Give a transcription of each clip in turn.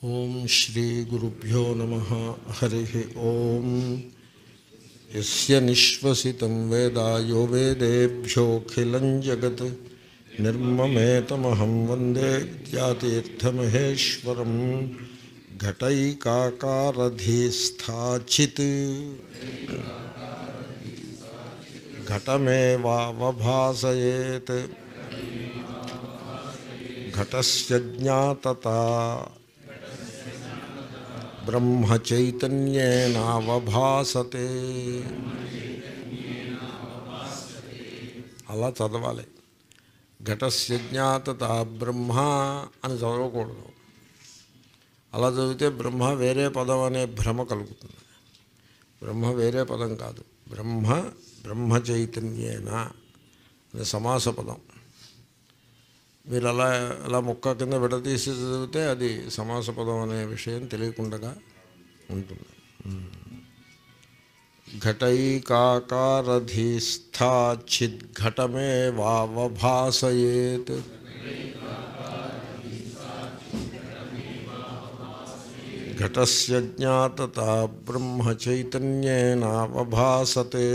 ఓం శ్రీ గురుభ్యో నమ హరి ఓం యస్య నిశ్వసితం వేద యో వేదేభ్యోఖిలం జగత్ నిర్మమేతమహం వందే విద్యాతీర్థమహేశ్వరం ఘటైకాకారధీస్థాచిత్ ఘటమేవావభాసయేత్ ఘటస్య జ్ఞాతత బ్రహ్మచైతన్యేనావభాసతే అలా చదవాలి ఘటస్య జ్ఞాతత బ్రహ్మ అని చదవకూడదు అలా చదివితే బ్రహ్మ వేరే పదం అనే భ్రమ కలుగుతుంది బ్రహ్మ వేరే పదం కాదు బ్రహ్మ బ్రహ్మ చైతన్యేన అనే సమాస పదం మీరు అలా అలా ముక్క కింద విడదీసి చదివితే అది సమాస పదం అనే విషయం తెలియకుండా ఉంటుంది ఘటైకాకారధీస్థాచిద్ఘటమే వావభాసయేత్ ఘటస్య జ్ఞాతత బ్రహ్మచైతన్యేనావభాసతే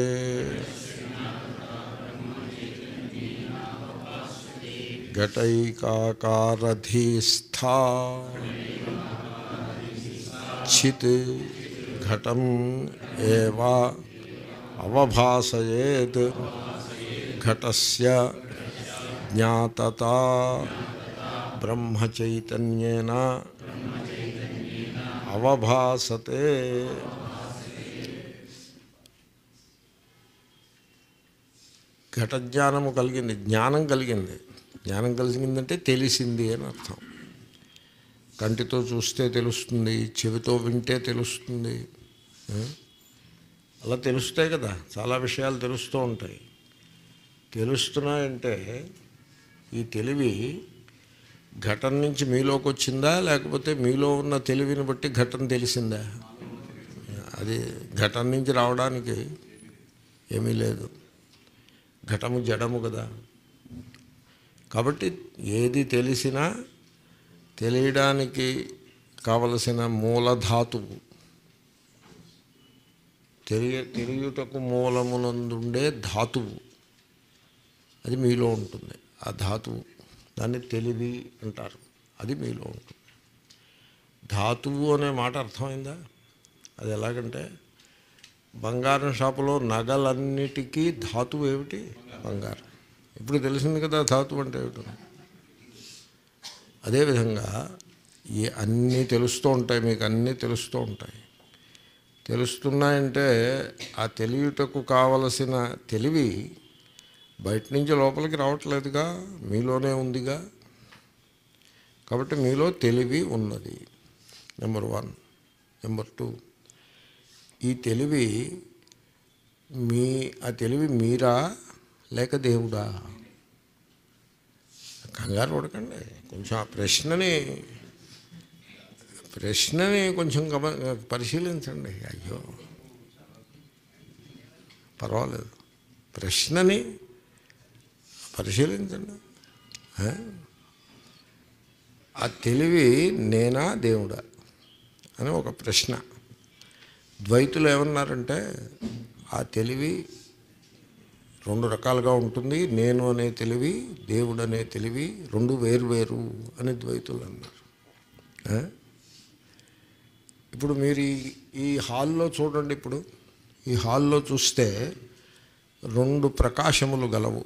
ఘటైకాకారధీస్థా చిత్ ఘటం ఏవా అవభాసయేత్ ఘటస్య జ్ఞాతత బ్రహ్మచైతన్యేన అవభాసతే ఘట జ్ఞానము కలిగింది జ్ఞానం కలిగింది జ్ఞానం కలిగిందంటే తెలిసింది అని అర్థం కంటితో చూస్తే తెలుస్తుంది చెవితో వింటే తెలుస్తుంది ఆ? అలా తెలుస్తాయి కదా చాలా విషయాలు తెలుస్తూ ఉంటాయి తెలుస్తున్నాయంటే ఈ తెలివి ఘటన నుంచి మీలోకి వచ్చిందా లేకపోతే మీలో ఉన్న తెలివిని బట్టి ఘటన తెలిసిందా అది ఘటన నుంచి రావడానికి ఏమీ లేదు ఘటము జడము కదా కాబట్టి ఏది తెలిసినా తెలియడానికి కావలసిన మూలధాతువు తెలియ తెలియుటకు మూలమునందుండే ధాతువు అది మీలో ఉంటుంది ఆ ధాతువు దాన్ని తెలివి అంటారు అది మీలో ఉంటుంది ధాతువు అనే మాట అర్థమైందా అది ఎలాగంటే బంగారం షాపులో నగలన్నిటికీ ధాతువు ఏమిటి బంగారం ఇప్పుడు తెలిసింది కదా ధాతువు అంటే ఏమిటో అదేవిధంగా ఈ అన్నీ తెలుస్తూ ఉంటాయి మీకు అన్నీ తెలుస్తూ ఉంటాయి తెలుస్తున్నాయంటే ఆ తెలియుటకు కావలసిన తెలివి బయట నుంచి లోపలికి రావట్లేదుగా మీలోనే ఉందిగా కాబట్టి మీలో తెలివి ఉన్నది నెంబర్ వన్ నెంబర్ టూ ఈ తెలివి మీ ఆ తెలివి మీరా లేక దేవుడా కంగారు పడకండి కొంచెం ఆ ప్రశ్నని ప్రశ్నని కొంచెం గమ పరిశీలించండి అయ్యో పర్వాలేదు ప్రశ్నని పరిశీలించండి ఆ? ఆ తెలివి నేనా దేవుడా అని ఒక ప్రశ్న ద్వైతులు ఏమన్నారంటే ఆ తెలివి రెండు రకాలుగా ఉంటుంది నేను అనే తెలివి దేవుడు అనే తెలివి రెండు వేరు వేరు అని ద్వైతులు అన్నారు ఆ? ఇప్పుడు మీరు ఈ- ఈ హాల్లో చూడండి ఇప్పుడు ఈ హాల్లో చూస్తే రెండు ప్రకాశములు గలవు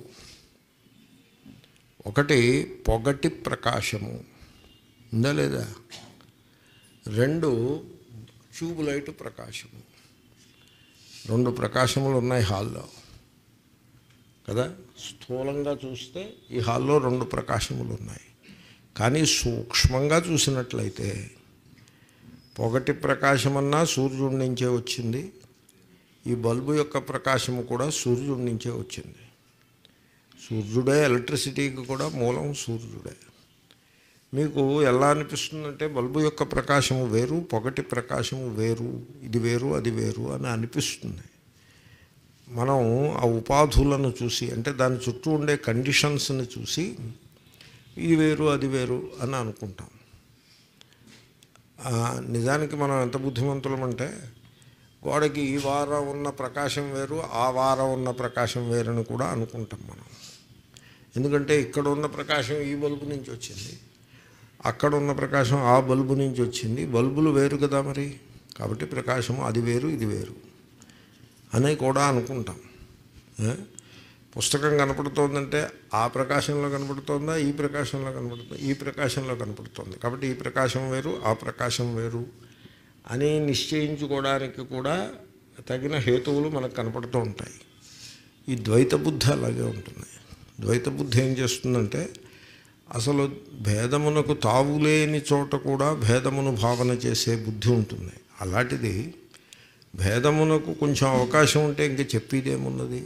ఒకటి పొగటి ప్రకాశము ఉందా లేదా రెండు ట్యూబ్ లైట్ ప్రకాశము రెండు ప్రకాశములు ఉన్నాయి హాల్లో కదా స్థూలంగా చూస్తే ఈ హాల్లో రెండు ప్రకాశములు ఉన్నాయి కానీ సూక్ష్మంగా చూసినట్లయితే పొగటి ప్రకాశమన్నా సూర్యుడి నుంచే వచ్చింది ఈ బల్బు యొక్క ప్రకాశము కూడా సూర్యుడి నుంచే వచ్చింది సూర్యుడే ఎలక్ట్రిసిటీకి కూడా మూలం సూర్యుడే మీకు ఎలా అనిపిస్తుందంటే బల్బు యొక్క ప్రకాశము వేరు పొగటి ప్రకాశము వేరు ఇది వేరు అది వేరు అని అనిపిస్తుంది మనం ఆ ఉపాధులను చూసి అంటే దాని చుట్టూ ఉండే కండిషన్స్ని చూసి ఇది వేరు అది వేరు అని అనుకుంటాం ఆ, నిజానికి మనం ఎంత బుద్ధిమంతులమంటే గోడకి ఈ వారం ఉన్న ప్రకాశం వేరు ఆ వారం ఉన్న ప్రకాశం వేరని కూడా అనుకుంటాం మనం ఎందుకంటే ఇక్కడ ఉన్న ప్రకాశం ఈ బల్బు నుంచి వచ్చింది అక్కడ ఉన్న ప్రకాశం ఆ బల్బు నుంచి వచ్చింది బల్బులు వేరు కదా మరి కాబట్టి ప్రకాశం అది వేరు ఇది వేరు అని కూడా అనుకుంటాం ఏ? పుస్తకం కనపడుతోందంటే ఆ ప్రకాశంలో కనపడుతోందా ఈ ప్రకాశంలో కనపడుతుంది ఈ ప్రకాశంలో కనపడుతోంది కాబట్టి ఈ ప్రకాశం వేరు ఆ ప్రకాశం వేరు అని నిశ్చయించుకోవడానికి కూడా తగిన హేతువులు మనకు కనపడుతూ ఉంటాయి ఈ ద్వైత బుద్ధి అలాగే ఉంటుంది ద్వైత బుద్ధి ఏం చేస్తుందంటే అసలు భేదమునకు తావులేని చోట కూడా భేదమును భావన చేసే బుద్ధి ఉంటుంది అలాంటిది భేదమునకు కొంచెం అవకాశం ఉంటే ఇంక చెప్పేదేమున్నది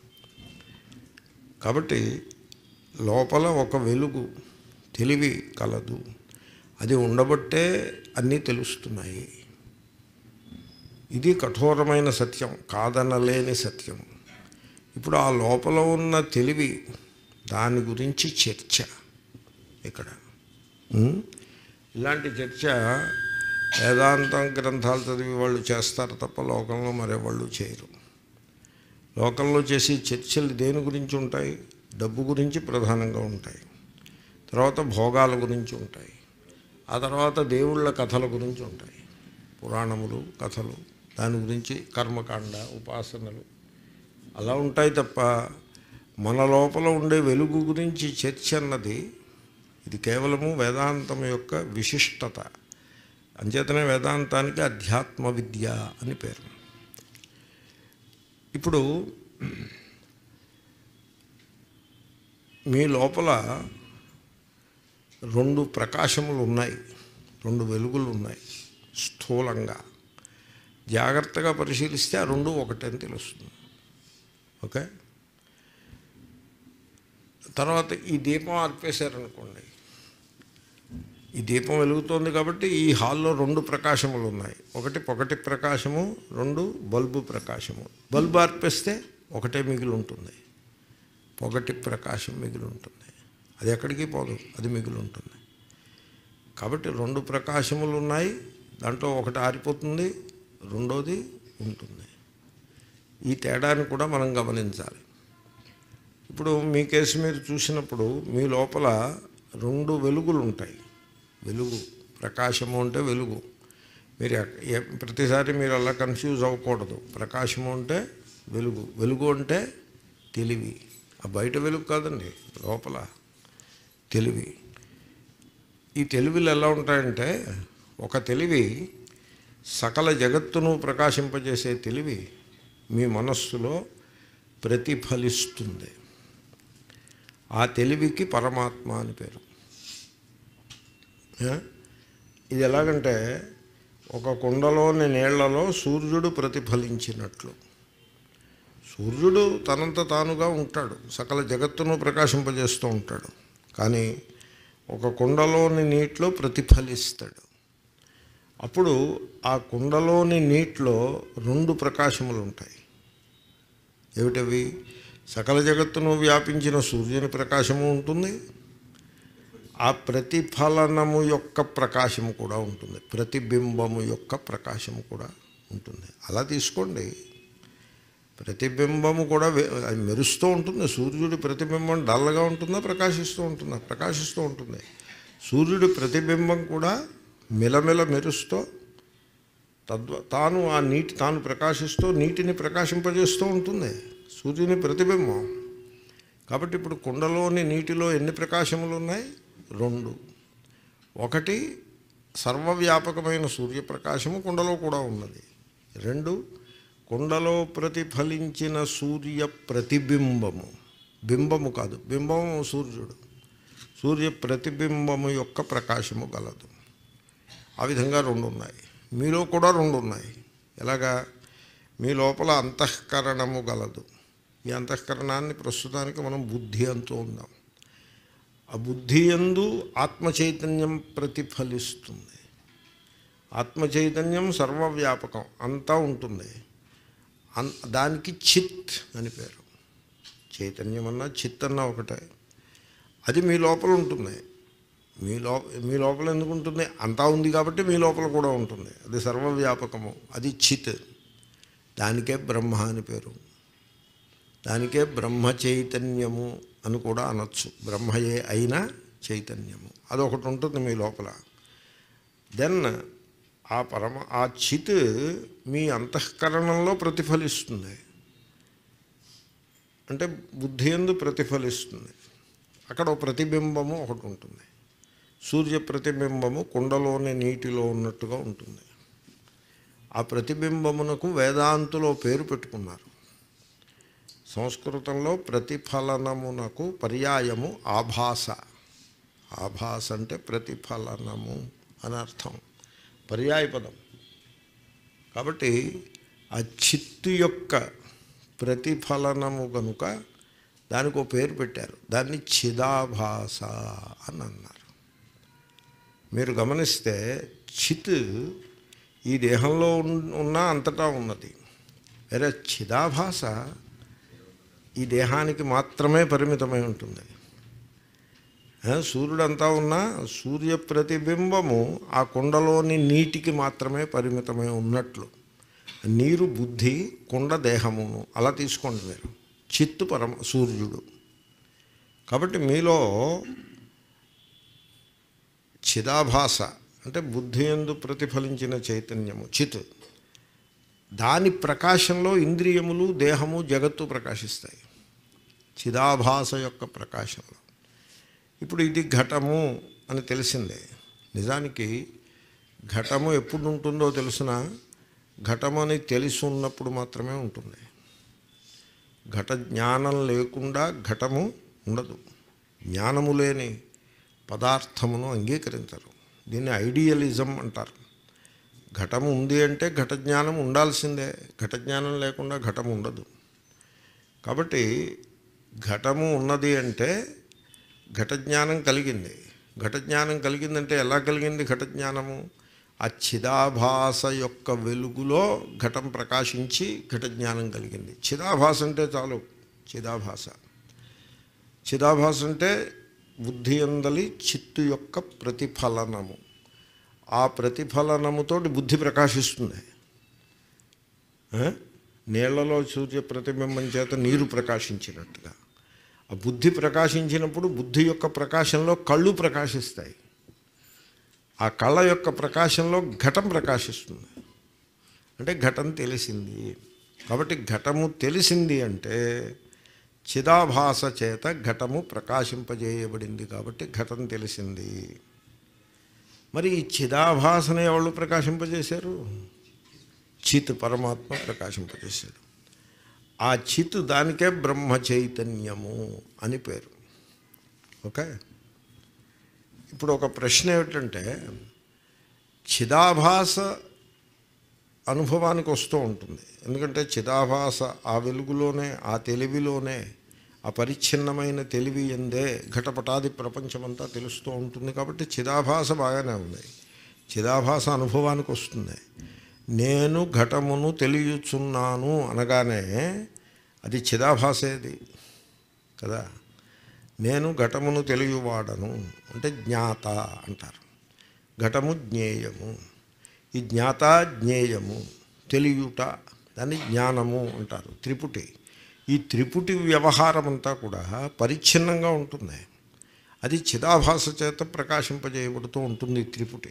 కాబట్టి లోపల ఒక వెలుగు తెలివి కలదు అది ఉండబట్టే అన్నీ తెలుస్తున్నాయి ఇది కఠోరమైన సత్యం కాదనలేని సత్యం ఇప్పుడు ఆ లోపల ఉన్న తెలివి దాని గురించి చర్చ ఇక్కడ ఉం? ఇలాంటి చర్చ వేదాంతం గ్రంథాలు చదివి వాళ్ళు చేస్తారు తప్ప లోకంలో మరెవాళ్ళు చేయరు లోకంలో చేసే చర్చలు దేని గురించి ఉంటాయి డబ్బు గురించి ప్రధానంగా ఉంటాయి తర్వాత భోగాల గురించి ఉంటాయి ఆ తర్వాత దేవుళ్ళ కథల గురించి ఉంటాయి పురాణములు కథలు దాని గురించి కర్మకాండ ఉపాసనలు అలా ఉంటాయి తప్ప మన లోపల ఉండే వెలుగు గురించి చర్చ అన్నది ఇది కేవలము వేదాంతం యొక్క విశిష్టత అంచేతనే వేదాంతానికి అధ్యాత్మ విద్య అని పేరు ఇప్పుడు మీ లోపల రెండు ప్రకాశములు ఉన్నాయి రెండు వెలుగులు ఉన్నాయి స్థూలంగా జాగ్రత్తగా పరిశీలిస్తే ఆ రెండు ఒకటే అని తెలుస్తుంది ఓకే తర్వాత ఈ దీపం ఆర్పేశారనుకోండి ఈ దీపం వెలుగుతోంది కాబట్టి ఈ హాల్లో రెండు ప్రకాశములు ఉన్నాయి ఒకటి పొగటి ప్రకాశము రెండు బల్బు ప్రకాశము బల్బు ఆర్పేస్తే ఒకటే మిగిలి ఉంటుంది పొగటి ప్రకాశం మిగిలి ఉంటుంది అది ఎక్కడికి పోదు అది మిగిలి ఉంటుంది కాబట్టి రెండు ప్రకాశములు ఉన్నాయి దాంట్లో ఒకటి ఆరిపోతుంది రెండోది ఉంటుంది ఈ తేడాన్ని కూడా మనం గమనించాలి ఇప్పుడు మీ కేసు మీరు చూసినప్పుడు మీ లోపల రెండు వెలుగులు ఉంటాయి వెలుగు ప్రకాశము అంటే వెలుగు మీరు ఎక్- ఎ- ప్రతిసారి మీరు అలా కన్ఫ్యూజ్ అవ్వకూడదు ప్రకాశము అంటే వెలుగు వెలుగు అంటే తెలివి ఆ బయట వెలుగు కాదండి లోపల తెలివి ఈ తెలివిలు ఎలా ఉంటాయంటే ఒక తెలివి సకల జగత్తును ప్రకాశింపజేసే తెలివి మీ మనస్సులో ప్రతిఫలిస్తుంది ఆ తెలివికి పరమాత్మ అని పేరు ఏ? ఇది ఎలాగంటే ఒక కుండలోని నీళ్లలో సూర్యుడు ప్రతిఫలించినట్లు సూర్యుడు తనంత తానుగా ఉంటాడు సకల జగత్తును ప్రకాశింపజేస్తూ ఉంటాడు కానీ ఒక కుండలోని నీటిలో ప్రతిఫలిస్తాడు అప్పుడు ఆ కుండలోని నీటిలో రెండు ప్రకాశములు ఉంటాయి ఏమిటవి సకల జగత్తును వ్యాపించిన సూర్యుని ప్రకాశము ఉంటుంది ఆ ప్రతిఫలనము యొక్క ప్రకాశము కూడా ఉంటుంది ప్రతిబింబము యొక్క ప్రకాశము కూడా ఉంటుంది అలా తీసుకోండి ప్రతిబింబము కూడా వే- అది మెరుస్తూ ఉంటుంది సూర్యుడి ప్రతిబింబం డల్గా ఉంటుందా ప్రకాశిస్తూ ఉంటుందా ప్రకాశిస్తూ ఉంటుంది సూర్యుడి ప్రతిబింబం కూడా మిలమిల మెరుస్తూ తద్వ తాను ఆ నీటి తాను ప్రకాశిస్తూ నీటిని ప్రకాశింపజేస్తూ ఉంటుంది సూర్యుని ప్రతిబింబం కాబట్టి ఇప్పుడు కుండలోని నీటిలో ఎన్ని ప్రకాశములు ఉన్నాయి రెండు ఒకటి సర్వవ్యాపకమైన సూర్యప్రకాశము కుండలో కూడా ఉన్నది రెండు కుండలో ప్రతిఫలించిన సూర్య ప్రతిబింబము బింబము కాదు బింబము సూర్యుడు సూర్య ప్రతిబింబము యొక్క ప్రకాశము గలదు ఆ విధంగా రెండు ఉన్నాయి మీలో కూడా రెండు ఉన్నాయి ఎలాగా మీ లోపల అంతఃకరణము గలదు ఈ అంతఃకరణాన్ని ప్రస్తుతానికి మనం బుద్ధి అంటూ ఉందాం ఆ బుద్ధి ఎందు ఆత్మ చైతన్యం ప్రతిఫలిస్తుంది ఆత్మ చైతన్యం సర్వవ్యాపకం అంతా ఉంటుంది అన్ దానికి చిత్ అని పేరు చైతన్యం అన్నా చిత్ అన్నా ఒకటే అది మీ లోపల ఉంటుంది మీ లో మీ లోపల ఎందుకు ఉంటుంది అంతా ఉంది కాబట్టి మీ లోపల కూడా ఉంటుంది అది సర్వవ్యాపకము అది చిత్ దానికే బ్రహ్మ అని పేరు దానికే బ్రహ్మ చైతన్యము అని కూడా అనొచ్చు బ్రహ్మయే అయిన చైతన్యము అదొకటి ఉంటుంది మీ లోపల దెన్ ఆ పరమ ఆ చిత్ మీ అంతఃకరణంలో ప్రతిఫలిస్తుంది అంటే బుద్ధి ఎందు ప్రతిఫలిస్తుంది అక్కడ ఒక ప్రతిబింబము ఒకటి ఉంటుంది సూర్య ప్రతిబింబము కుండలోని నీటిలో ఉన్నట్టుగా ఉంటుంది ఆ ప్రతిబింబమునకు వేదాంతులో పేరు పెట్టుకున్నారు సంస్కృతంలో ప్రతిఫలనమునకు పర్యాయము ఆభాస ఆభాస అంటే ప్రతిఫలనము అని అర్థం పర్యాయ పదం కాబట్టి ఆ చిత్తు యొక్క ప్రతిఫలనము కనుక దానికి ఒక పేరు పెట్టారు దాన్ని చిదాభాస అని అన్నారు మీరు గమనిస్తే చిత్ ఈ దేహంలో ఉన్- ఉన్న అంతటా ఉన్నది వేరే చిదాభాస ఈ దేహానికి మాత్రమే పరిమితమై ఉంటుంది ఆ, సూర్యుడంతా ఉన్న సూర్య ప్రతిబింబము ఆ కుండలోని నీటికి మాత్రమే పరిమితమై ఉన్నట్లు నీరు బుద్ధి కుండ దేహమును అలా తీసుకోండి మీరు చిత్తు పరమ సూర్యుడు కాబట్టి మీలో చిదాభాస అంటే బుద్ధి ఎందు ప్రతిఫలించిన చైతన్యము చిత్ దాని ప్రకాశంలో ఇంద్రియములు దేహము జగత్తు ప్రకాశిస్తాయి చిదాభాస యొక్క ప్రకాశంలో ఇప్పుడు ఇది ఘటము అని తెలిసిందే నిజానికి ఘటము ఎప్పుడు ఉంటుందో తెలిసిన ఘటము అని తెలిసి ఉన్నప్పుడు మాత్రమే ఉంటుంది ఘట జ్ఞానం లేకుండా ఘటము ఉండదు జ్ఞానము లేని పదార్థమును అంగీకరించరు దీన్ని ఐడియలిజం అంటారు ఘటము ఉంది అంటే ఘట జ్ఞానం ఉండాల్సిందే ఘట జ్ఞానం లేకుండా ఘటము ఉండదు కాబట్టి ఘటము ఉన్నది అంటే ఘట జ్ఞానం కలిగింది ఘట జ్ఞానం కలిగిందంటే ఎలా కలిగింది ఘట జ్ఞానము ఆ చిదాభాస యొక్క వెలుగులో ఘటం ప్రకాశించి ఘట జ్ఞానం కలిగింది చిదాభాస అంటే చాలు చిదాభాస చిదాభాస అంటే బుద్ధి అందలి చిత్తు యొక్క ప్రతిఫలనము ఆ ప్రతిఫలనముతో బుద్ధి ప్రకాశిస్తుంది ఆ? నీళ్లలో సూర్య ప్రతిబింబం చేత నీరు ప్రకాశించినట్టుగా ఆ బుద్ధి ప్రకాశించినప్పుడు బుద్ధి యొక్క ప్రకాశంలో కళ్ళు ప్రకాశిస్తాయి ఆ కళ్ళ యొక్క ప్రకాశంలో ఘటం ప్రకాశిస్తుంది అంటే ఘటం తెలిసింది కాబట్టి ఘటము తెలిసింది అంటే చిదాభాస చేత ఘటము ప్రకాశింపజేయబడింది కాబట్టి ఘటం తెలిసింది మరి ఈ చిదాభాసన ఎవరు ప్రకాశింపజేశారు చిత్ పరమాత్మ ప్రకాశింపజేశాడు ఆ చిత్ దానికే బ్రహ్మ చైతన్యము అని పేరు ఓకే ఇప్పుడు ఒక ప్రశ్న ఏమిటంటే చిదాభాస అనుభవానికి వస్తూ ఉంటుంది ఎందుకంటే చిదాభాస ఆ వెలుగులోనే ఆ తెలివిలోనే ఆ పరిచ్ఛిన్నమైన తెలివి ఎందే ఘటపటాది ప్రపంచమంతా తెలుస్తూ ఉంటుంది కాబట్టి చిదాభాస బాగానే ఉంది చిదాభాస అనుభవానికి వస్తుంది నేను ఘటమును తెలియచున్నాను అనగానే అది చిదాభాసేది కదా నేను ఘటమును తెలియవాడను అంటే జ్ఞాత అంటారు ఘటము జ్ఞేయము ఈ జ్ఞాత జ్ఞేయము తెలియుట దాన్ని జ్ఞానము అంటారు త్రిపుటి ఈ త్రిపుటి వ్యవహారం అంతా కూడా పరిచ్ఛిన్నంగా ఉంటుంది అది చిదాభాస చేత ప్రకాశింపజేయబడుతూ ఉంటుంది ఈ త్రిపుటి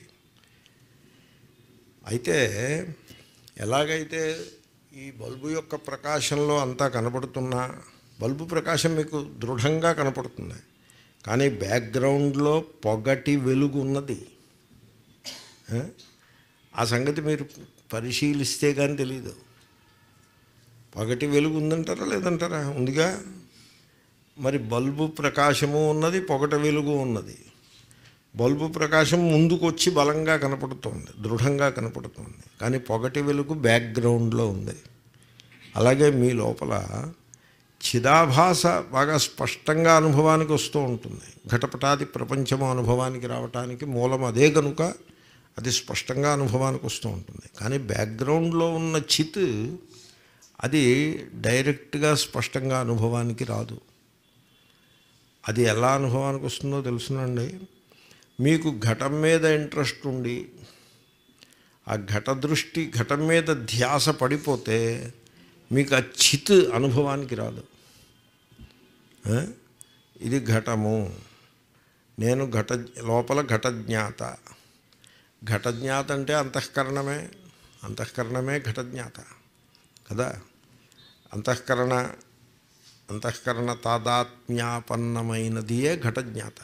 అయితే ఎలాగైతే ఈ బల్బు యొక్క ప్రకాశంలో అంతా కనపడుతున్నా బల్బు ప్రకాశం మీకు దృఢంగా కనపడుతుంది కానీ బ్యాక్గ్రౌండ్లో పొగటి వెలుగు ఉన్నది ఆ? ఆ సంగతి మీరు పరిశీలిస్తే కానీ తెలీదు పగటి వెలుగు ఉందంటారా లేదంటారా ఉందిగా మరి బల్బు ప్రకాశము ఉన్నది పొగట వెలుగు ఉన్నది బల్బు ప్రకాశం ముందుకు వచ్చి బలంగా కనపడుతోంది దృఢంగా కనపడుతోంది కానీ పొగటి వెలుగు బ్యాక్గ్రౌండ్లో ఉంది అలాగే మీ లోపల చిదాభాస బాగా స్పష్టంగా అనుభవానికి వస్తూ ఉంటుంది ఘటపటాది ప్రపంచము అనుభవానికి రావటానికి మూలం అదే కనుక అది స్పష్టంగా అనుభవానికి వస్తూ ఉంటుంది కానీ బ్యాక్గ్రౌండ్లో ఉన్న చిత్ అది డైరెక్ట్గా స్పష్టంగా అనుభవానికి రాదు అది ఎలా అనుభవానికి వస్తుందో తెలుసునండి మీకు ఘటం మీద ఇంట్రెస్ట్ ఉండి ఆ ఘట దృష్టి ఘటం మీద ధ్యాస పడిపోతే మీకు ఆ చిత్ అనుభవానికి రాదు ఆ? ఇది ఘటము నేను ఘట లోపల ఘటజ్ఞాత ఘటజ్ఞాత అంటే అంతఃకరణమే అంతఃకరణమే ఘటజ్ఞాత కదా అంతఃకరణ అంతఃకరణ తాదాత్మ్యాపన్నమైనదియే ఘటజ్ఞాత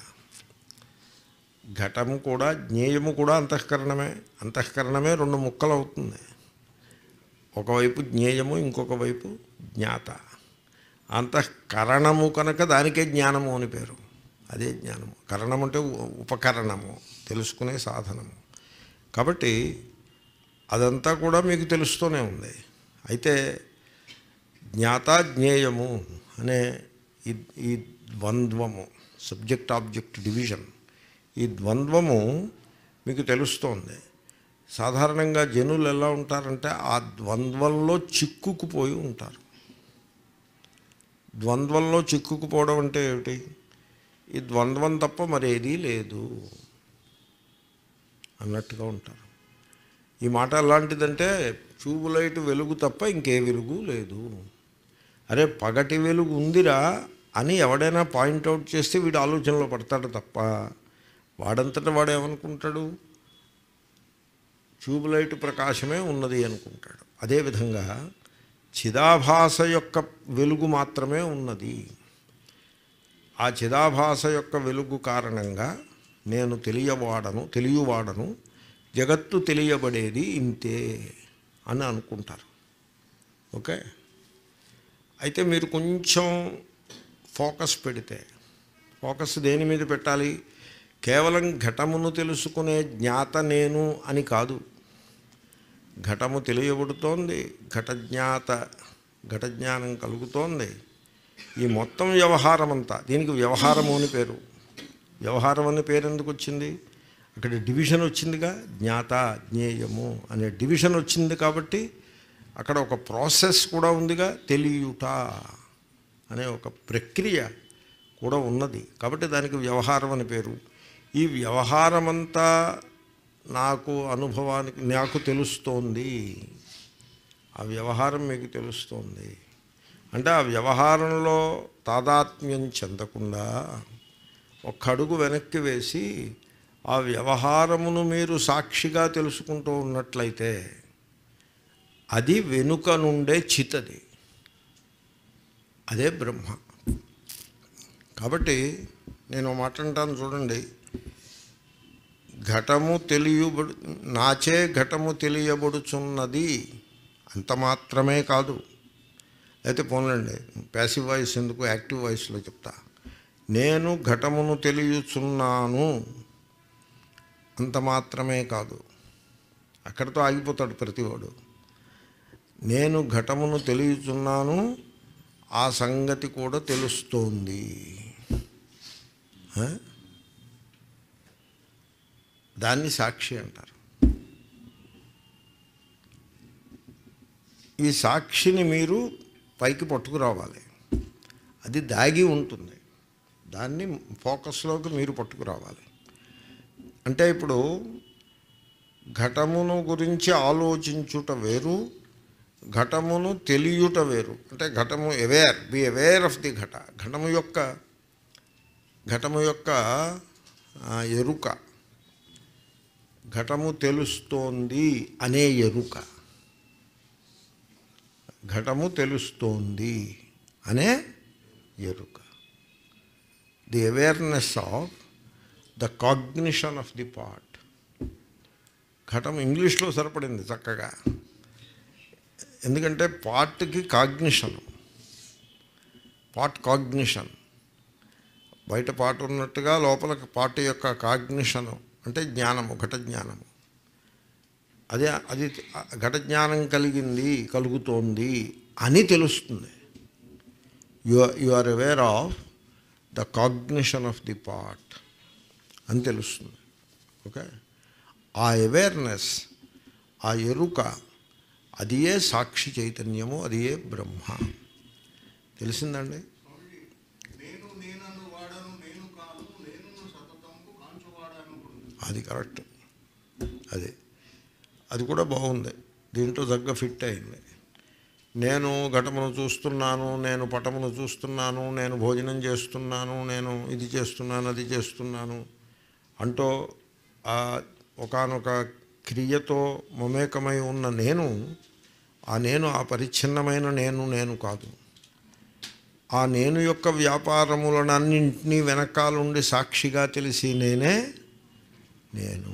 ఘటము కూడా జ్ఞేయము కూడా అంతఃకరణమే అంతఃకరణమే రెండు ముక్కలు అవుతుంది ఒకవైపు జ్ఞేయము ఇంకొక వైపు జ్ఞాత అంతఃకరణము కనుక దానికే జ్ఞానము అని పేరు అదే జ్ఞానము కరణం అంటే ఉ- ఉపకరణము తెలుసుకునే సాధనము కాబట్టి అదంతా కూడా మీకు తెలుస్తూనే ఉంది అయితే జ్ఞాత జ్ఞేయము అనే ఈ ఈ ద్వంద్వము సబ్జెక్ట్ ఆబ్జెక్ట్ డివిజన్ ఈ ద్వంద్వము మీకు తెలుస్తోంది సాధారణంగా జనులు ఎలా ఉంటారంటే ఆ ద్వంద్వంలో చిక్కుకుపోయి ఉంటారు ద్వంద్వంలో చిక్కుకుపోవడం అంటే ఏమిటి ఈ ద్వంద్వం తప్ప మరేదీ లేదు అన్నట్టుగా ఉంటారు ఈ మాట ఎలాంటిదంటే ట్యూబ్ లైట్ వెలుగు తప్ప ఇంకే వెలుగు లేదు అరే పగటి వెలుగు ఉందిరా అని ఎవడైనా పాయింట్అవుట్ చేస్తే వీడు ఆలోచనలో పడతాడు తప్ప వాడంతటా వాడు ఏమనుకుంటాడు ట్యూబ్ లైట్ ప్రకాశమే ఉన్నది అనుకుంటాడు అదేవిధంగా చిదాభాస యొక్క వెలుగు మాత్రమే ఉన్నది ఆ చిదాభాస యొక్క వెలుగు కారణంగా నేను తెలియవాడను తెలియవాడను జగత్తు తెలియబడేది ఇంతే అని అనుకుంటారు ఓకే అయితే మీరు కొంచెం ఫోకస్ పెడితే ఫోకస్ దేని మీద పెట్టాలి కేవలం ఘటమును తెలుసుకునే జ్ఞాత నేను అని కాదు ఘటము తెలియబడుతోంది ఘటజ్ఞాత ఘటజ్ఞానం కలుగుతోంది ఈ మొత్తం వ్యవహారం అంతా దీనికి వ్యవహారము అని పేరు వ్యవహారం అనే పేరు ఎందుకు వచ్చింది అక్కడ డివిజన్ వచ్చిందిగా జ్ఞాత జ్ఞేయము అనే డివిజన్ వచ్చింది కాబట్టి అక్కడ ఒక ప్రాసెస్ కూడా ఉందిగా తెలియుట అనే ఒక ప్రక్రియ కూడా ఉన్నది కాబట్టి దానికి వ్యవహారం అని పేరు ఈ వ్యవహారమంతా నాకు అనుభవానికి నాకు తెలుస్తోంది ఆ వ్యవహారం మీకు తెలుస్తోంది అంటే ఆ వ్యవహారంలో తాదాత్మ్యం చెందకుండా ఒక్క అడుగు వెనక్కి వేసి ఆ వ్యవహారమును మీరు సాక్షిగా తెలుసుకుంటూ ఉన్నట్లయితే అది వెనుక నుండే చితది అదే బ్రహ్మ కాబట్టి నేను ఓ మాట అంటాను చూడండి ఘటము తెలియబడు నాచే ఘటము తెలియబడుచున్నది అంత మాత్రమే కాదు అయితే పోన్లండి ప్యాసివ్ వాయిస్ ఎందుకు యాక్టివ్ వాయిస్లో చెప్తా నేను ఘటమును తెలియచున్నాను అంత మాత్రమే కాదు అక్కడితో ఆగిపోతాడు ప్రతివాడు నేను ఘటమును తెలియచున్నాను ఆ సంగతి కూడా తెలుస్తోంది ఆ? దాన్ని సాక్షి అంటారు ఈ సాక్షిని మీరు పైకి పట్టుకురావాలి అది దాగి ఉంటుంది దాన్ని ఫోకస్లోకి మీరు పట్టుకురావాలి అంటే ఇప్పుడు ఘటమును గురించి ఆలోచించుట వేరు ఘటమును తెలియుట వేరు అంటే ఘటము aware be aware of the ఘట ఘటము యొక్క ఘటము యొక్క ఆ, ఎరుక ఘటము తెలుస్తోంది అనే ఎరుక ఘటము తెలుస్తోంది అనే ఎరుక the awareness of the cognition of the pot ఘటం ఇంగ్లీష్లో సరిపడింది చక్కగా ఎందుకంటే పార్ట్కి కాగ్నిషన్ పార్ట్ కాగ్నిషన్ బయట పాట ఉన్నట్టుగా లోపల పాట యొక్క కాగ్నిషను అంటే జ్ఞానము ఘట జ్ఞానము అదే అది ఘట జ్ఞానం కలిగింది కలుగుతోంది అని తెలుస్తుంది you you are aware of the cognition of the pot అని తెలుస్తుంది ఓకే ఆ అవేర్నెస్ ఆ ఎరుక అది ఏ సాక్షి చైతన్యము అది ఏ బ్రహ్మ తెలిసిందండి నేను నేనను వాడను నేను కాను నేను సతతంపు కాంచువాడను అది కరెక్ట్ అది అది కూడా బాగుంది దీంట్లో తగ్గ ఫిట్ అయింది నేను ఘటమును చూస్తున్నాను నేను పటమును చూస్తున్నాను నేను భోజనం చేస్తున్నాను నేను ఇది చేస్తున్నాను అది చేస్తున్నాను అంటూ ఆ ఒకానొక క్రియతో మమేకమై ఉన్న నేను ఆ నేను ఆ పరిచ్ఛిన్నమైన నేను నేను కాదు ఆ నేను యొక్క వ్యాపారములనన్నింటినీ వెనకాలండి సాక్షిగా తెలిసి నేనే నేను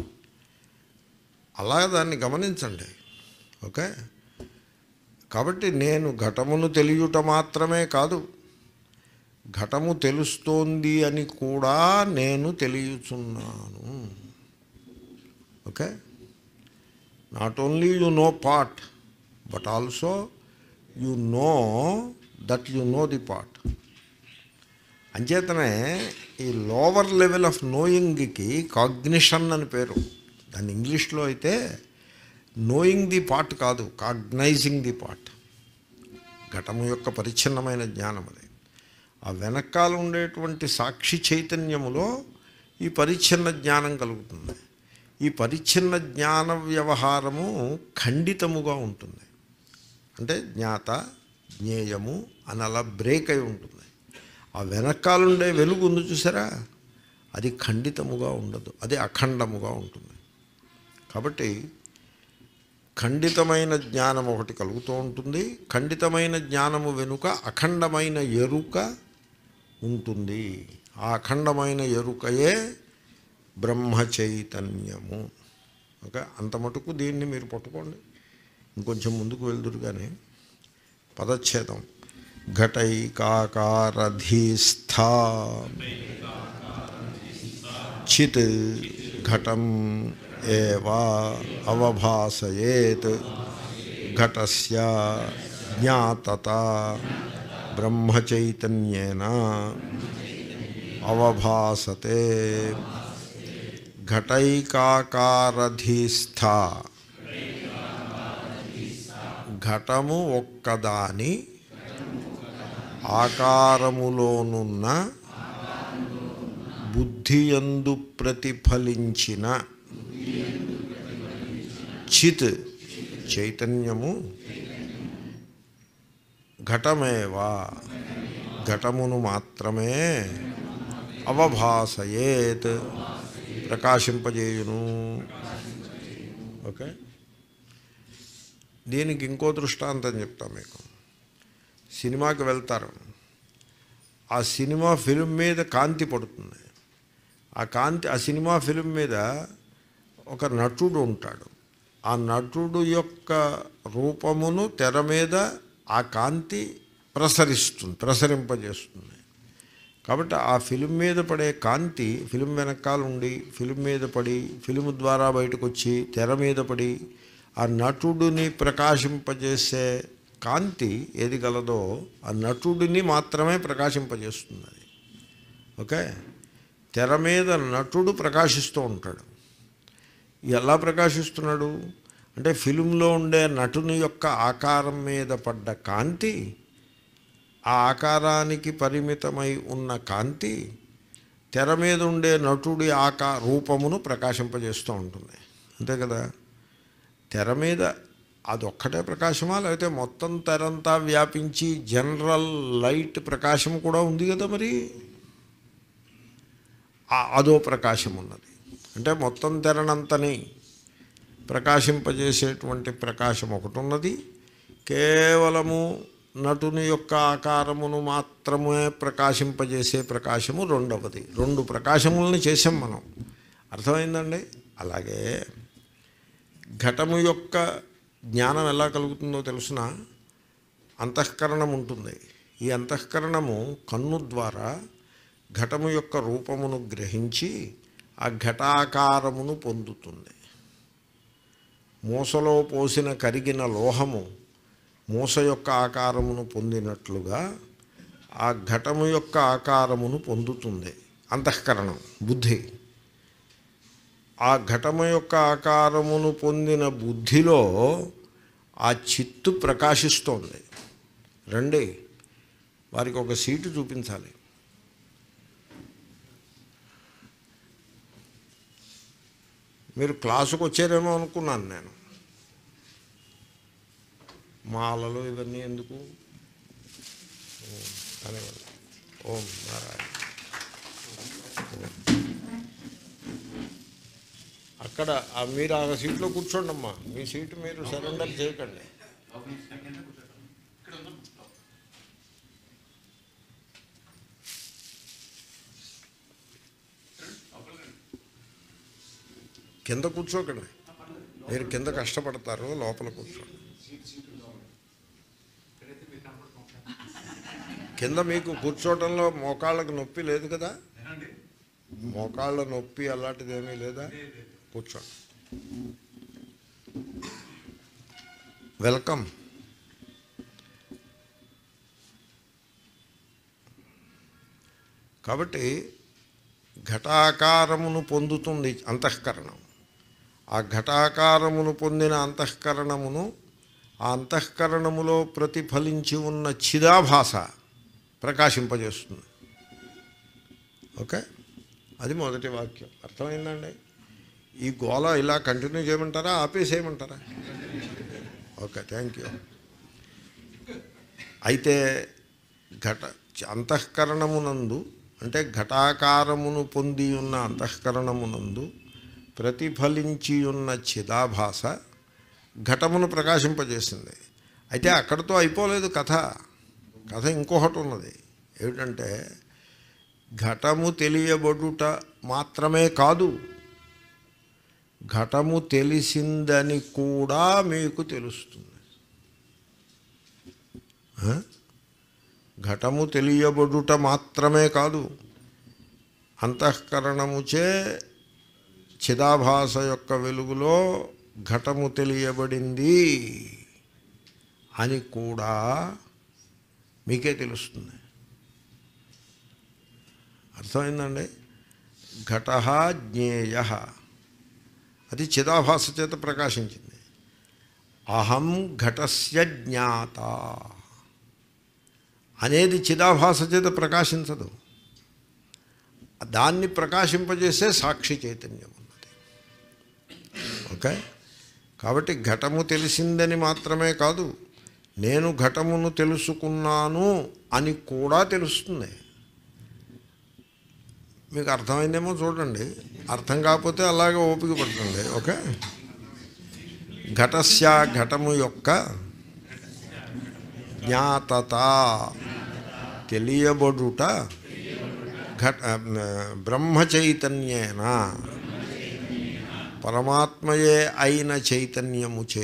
అలా దాన్ని గమనించండి ఓకే కాబట్టి నేను ఘటమును తెలియుట మాత్రమే కాదు ఘటము తెలుస్తోంది అని కూడా నేను తెలియచున్నాను okay not only you know pot but also you know that you know the pot అంచేతనే ఈ లోవర్ లెవెల్ ఆఫ్ నోయింగ్కి కాగ్నిషన్ అని పేరు దాన్ని ఇంగ్లీష్లో అయితే నోయింగ్ ది పార్ట్ కాదు కాగ్నైజింగ్ ది పార్ట్ ఘటము యొక్క పరిచ్ఛిన్నమైన జ్ఞానం అది ఆ వెనకాల ఉండేటువంటి సాక్షి చైతన్యములో ఈ పరిచ్ఛిన్న జ్ఞానం కలుగుతుంది ఈ పరిచ్ఛిన్న జ్ఞాన వ్యవహారము ఖండితముగా ఉంటుంది అంటే జ్ఞాత జ్ఞేయము అని అలా బ్రేక్ అయి ఉంటుంది ఆ వెనకాలండే వెలుగు ఉంది చూసారా అది ఖండితముగా ఉండదు అది అఖండముగా ఉంటుంది కాబట్టి ఖండితమైన జ్ఞానం ఒకటి కలుగుతూ ఉంటుంది ఖండితమైన జ్ఞానము వెనుక అఖండమైన ఎరుక ఉంటుంది ఆ అఖండమైన ఎరుకయే బ్రహ్మ చైతన్యము ఓకే అంత మటుకు దీన్ని మీరు పట్టుకోండి ఇంకొంచెం ముందుకు వెళ్దురు కానీ పదచ్ఛేదం ఘటైకాకారధీస్థ చిత్ ఘటం ఏవా అవభాసయేత్ ఘటస్య జ్ఞాతత బ్రహ్మచైతన్యేన అవభాసతే ఘటైకాకారధీస్థ ఘటము ఒక్కదాని ఆకారములోనున్న బుద్ధియందు ప్రతిఫలించిన చిత్ చైతన్యము ఘటమేవా ఘటమును మాత్రమే అవభాసయేత్ ప్రకాశింపజేయును ఓకే దీనికి ఇంకో దృష్టాంతం చెప్తా మీకు సినిమాకి వెళ్తారు ఆ సినిమా ఫిల్మ్ మీద కాంతి పడుతుంది ఆ కాంతి ఆ సినిమా ఫిల్మ్ మీద ఒక నటుడు ఉంటాడు ఆ నటుడు యొక్క రూపమును తెర మీద ఆ కాంతి ప్రసరిస్తుంది ప్రసరింపజేస్తుంది కాబట్టి ఆ ఫిలిం మీద పడే కాంతి ఫిలిం వెనకాల ఉండి ఫిలిం మీద పడి ఫిలిం ద్వారా బయటకు వచ్చి తెర మీద పడి ఆ నటుడిని ప్రకాశింపజేసే కాంతి ఏది గలదో ఆ నటుడిని మాత్రమే ప్రకాశింపజేస్తుంది అది ఓకే తెర మీద నటుడు ప్రకాశిస్తూ ఉంటాడు ఎలా ప్రకాశిస్తున్నాడు అంటే ఫిలింలో ఉండే నటుని యొక్క ఆకారం మీద పడ్డ కాంతి ఆ ఆకారానికి పరిమితమై ఉన్న కాంతి తెర మీద ఉండే నటుడి ఆకా రూపమును ప్రకాశింపజేస్తూ ఉంటుంది అంతే కదా తెర మీద అదొక్కటే ప్రకాశమా లేకపోతే మొత్తం తెరంతా వ్యాపించి జనరల్ లైట్ ప్రకాశం కూడా ఉంది కదా మరి ఆ- అదో ప్రకాశం ఉన్నది అంటే మొత్తం తెరనంతని ప్రకాశింపజేసేటువంటి ప్రకాశం ఒకటి ఉన్నది కేవలము నటుని యొక్క ఆకారమును మాత్రమే ప్రకాశింపజేసే ప్రకాశము రెండవది రెండు ప్రకాశములను చేసాం మనం అర్థమైందండి అలాగే ఘటము యొక్క జ్ఞానం ఎలా కలుగుతుందో తెలుసిన అంతఃకరణం ఉంటుంది ఈ అంతఃకరణము కన్ను ద్వారా ఘటము యొక్క రూపమును గ్రహించి ఆ ఘటాకారమును పొందుతుంది మూసలో పోసిన కరిగిన లోహము మూస యొక్క ఆకారమును పొందినట్లుగా ఆ ఘటము యొక్క ఆకారమును పొందుతుంది అంతఃకరణం బుద్ధి ఆ ఘటము యొక్క ఆకారమును పొందిన బుద్ధిలో ఆ చిత్తు ప్రకాశిస్తోంది రండి వారికి ఒక సీటు చూపించాలి మీరు క్లాసుకు వచ్చారేమో అనుకున్నాను నేను మాలలు ఇవన్నీ ఎందుకు ఓం కానివ్వండి ఓం నారాయణ ఓం. అక్కడ ఆ మీరు ఆ సీట్లో కూర్చోండి అమ్మా మీ సీటు మీరు సరెండర్ చేయకండి కింద కూర్చోకండి మీరు కింద కష్టపడతారు లోపల కూర్చోండి కింద మీకు కూర్చోవడంలో మోకాళ్ళకు నొప్పి లేదు కదా మోకాళ్ళ నొప్పి అలాంటిది ఏమీ లేదా కూర్చోండి వెల్కమ్ కాబట్టి ఘటాకారమును పొందుతుంది అంతఃకరణం ఆ ఘటాకారమును పొందిన అంతఃకరణమును ఆ అంతఃకరణములో ప్రతిఫలించి ఉన్న చిదాభాష ప్రకాశింపజేస్తుంది ఓకే అది మొదటి వాక్యం అర్థమైందండి ఈ గోల ఇలా కంటిన్యూ చేయమంటారా ఆపేసేయమంటారా ఓకే థ్యాంక్ యూ అయితే ఘట అంతఃకరణమునందు అంటే ఘటాకారమును పొంది ఉన్న అంతఃకరణమునందు ప్రతిఫలించి ఉన్న చిదాభాష ఘటమును ప్రకాశింపజేసింది అయితే అక్కడితో అయిపోలేదు కథ కథ ఇంకొకటి ఉన్నది ఏమిటంటే ఘటము తెలియబడుట మాత్రమే కాదు ఘటము తెలిసిందని కూడా మీకు తెలుస్తుంది ఆ? ఘటము తెలియబడుట మాత్రమే కాదు అంతఃకరణముచే చిదాభాస యొక్క వెలుగులో ఘటము తెలియబడింది అని కూడా మీకే తెలుస్తుంది అర్థమైందండి ఘట జ్ఞేయ అది చిదాభాస చేత ప్రకాశించింది అహం ఘటస్య జ్ఞాత అనేది చిదాభాస చేత ప్రకాశించదు దాన్ని ప్రకాశింపజేసే సాక్షి చైతన్యం ఉన్నది ఓకే కాబట్టి ఘటము తెలిసిందని మాత్రమే కాదు నేను ఘటమును తెలుసుకున్నాను అని కూడా తెలుస్తుంది మీకు అర్థమైందేమో చూడండి అర్థం కాకపోతే అలాగే ఓపిక పడుతుంది ఓకే ఘటస్య ఘటము యొక్క జ్ఞాతత తెలియబడుట ఘట బ్రహ్మ చైతన్యేన పరమాత్మయే అయిన చైతన్యముచే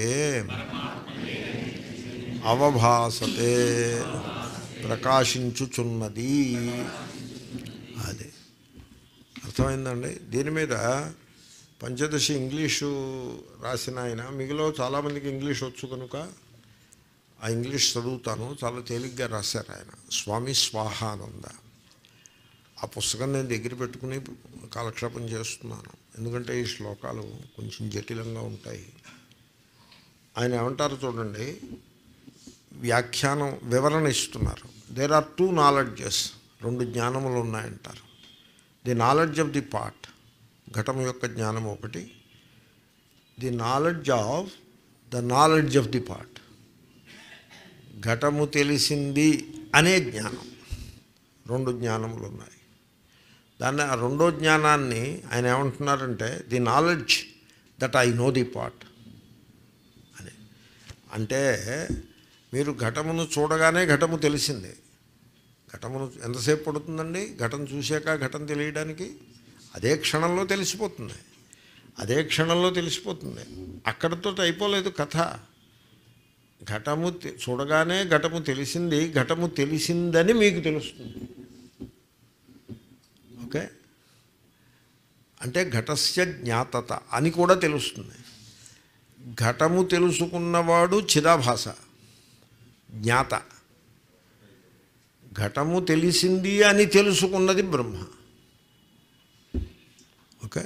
అవభాసతే ప్రకాశించుచున్నది అది అర్థమైందండి దీని మీద పంచదశి ఇంగ్లీషు రాసిన ఆయన మిగిలో చాలామందికి ఇంగ్లీష్ వచ్చు కనుక ఆ ఇంగ్లీష్ చదువుతాను చాలా తేలిగ్గా రాశారు ఆయన స్వామి స్వాహానంద ఆ పుస్తకం నేను దగ్గర పెట్టుకుని కాలక్షేపం చేస్తున్నాను ఎందుకంటే ఈ శ్లోకాలు కొంచెం జటిలంగా ఉంటాయి ఆయన ఏమంటారు చూడండి వ్యాఖ్యానం వివరణ ఇస్తున్నారు దేర్ ఆర్ టూ నాలెడ్జెస్ రెండు జ్ఞానములు ఉన్నాయంటారు the knowledge of the pot ఘటం యొక్క జ్ఞానం ఒకటి the knowledge of the knowledge of the pot ఘటము తెలిసింది అనే జ్ఞానం రెండు జ్ఞానములు ఉన్నాయి దాన్ని ఆ రెండో జ్ఞానాన్ని ఆయన ఏమంటున్నారంటే the knowledge that I know the pot అని అంటే మీరు ఘటమును చూడగానే ఘటము తెలిసింది ఘటమును ఎంతసేపు పడుతుందండి ఘటం చూశాక ఘటం తెలియడానికి అదే క్షణంలో తెలిసిపోతుంది అదే క్షణంలో తెలిసిపోతుంది అక్కడితో అయిపోలేదు కథ ఘటము తె- చూడగానే ఘటము తెలిసింది ఘటము తెలిసిందని మీకు తెలుస్తుంది ఓకే అంటే ఘటస్య జ్ఞాతత అని కూడా తెలుస్తుంది ఘటము తెలుసుకున్నవాడు చిదాభాష జ్ఞాత ఘటము తెలిసింది అని తెలుసుకున్నది Brahma okay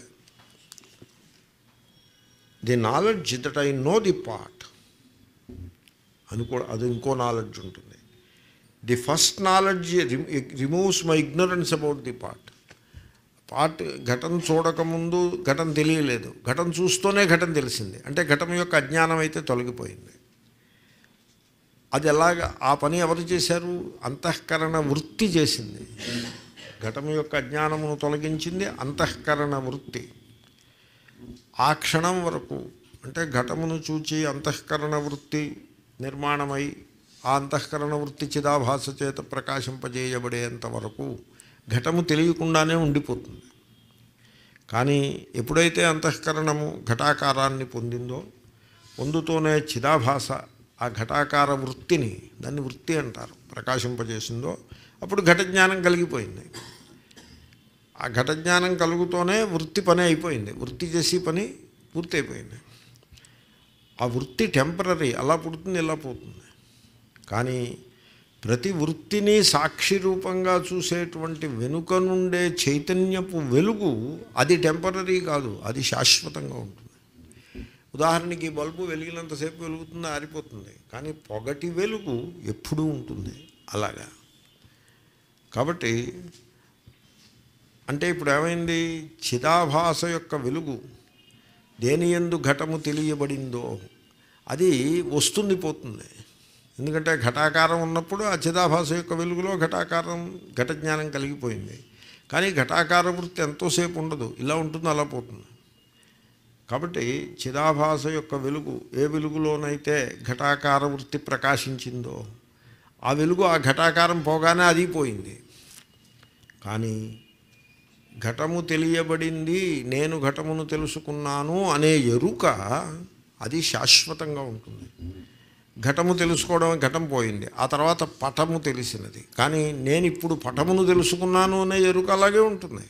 the knowledge that I know the pot అని కూడా అది ఇంకో నాలెడ్జ్ ఉంటుంది the first knowledge removes my ignorance about the pot pot ఘటన చూడకముందు ఘటన తెలియలేదు ఘటన చూస్తూనే ఘటన తెలిసింది అంటే ఘటన యొక్క అజ్ఞానం అయితే తొలగిపోయింది అది ఎలాగ ఆ పని ఎవరు చేశారు అంతఃకరణ వృత్తి చేసింది ఘటన యొక్క అజ్ఞానమును తొలగించింది అంతఃకరణ వృత్తి ఆ క్షణం వరకు అంటే ఘటమును చూచి అంతఃకరణ వృత్తి నిర్మాణమై ఆ అంతఃకరణ వృత్తి చిదాభాస చేత ప్రకాశింపజేయబడేంత వరకు ఘటము తెలియకుండానే ఉండిపోతుంది కానీ ఎప్పుడైతే అంతఃకరణము ఘటాకారాన్ని పొందిందో పొందుతూనే చిదాభాస ఆ ఘటాకార వృత్తిని దాన్ని వృత్తి అంటారు ప్రకాశింపజేసిందో అప్పుడు ఘట జ్ఞానం కలిగిపోయింది ఆ ఘట జ్ఞానం కలుగుతూనే వృత్తి పని అయిపోయింది వృత్తి చేసి పని పూర్తయిపోయింది ఆ వృత్తి టెంపరీ అలా పుడుతుంది ఇలా పోతుంది కానీ ప్రతి వృత్తిని సాక్షి రూపంగా చూసేటువంటి వెనుక నుండే చైతన్యపు వెలుగు అది టెంపరీ కాదు అది శాశ్వతంగా ఉంటుంది ఉదాహరణకి ఈ బల్బు వెలిగినంతసేపు వెలుగుతుంది ఆరిపోతుంది కానీ పొగటి వెలుగు ఎప్పుడూ ఉంటుంది అలాగా కాబట్టి అంటే ఇప్పుడు ఏమైంది చిదాభాస యొక్క వెలుగు దేని ఎందు ఘటము తెలియబడిందో అది వస్తుంది పోతుంది ఎందుకంటే ఘటాకారం ఉన్నప్పుడు ఆ చిదాభాస యొక్క వెలుగులో ఘటాకారం ఘట జ్ఞానం కలిగిపోయింది కానీ ఘటాకార వృత్తి ఎంతోసేపు ఉండదు ఇలా ఉంటుంది అలా పోతుంది కాబట్టి చిదాభాస యొక్క వెలుగు ఏ వెలుగులోనైతే ఘటాకార వృత్తి ప్రకాశించిందో ఆ వెలుగు ఆ ఘటాకారం పోగానే అది పోయింది కానీ ఘటము తెలియబడింది నేను ఘటమును తెలుసుకున్నాను అనే ఎరుక అది శాశ్వతంగా ఉంటుంది ఘటము తెలుసుకోవడం ఘటం పోయింది ఆ తర్వాత పటము తెలిసినది కానీ నేను ఇప్పుడు పటమును తెలుసుకున్నాను అనే ఎరుక అలాగే ఉంటుంది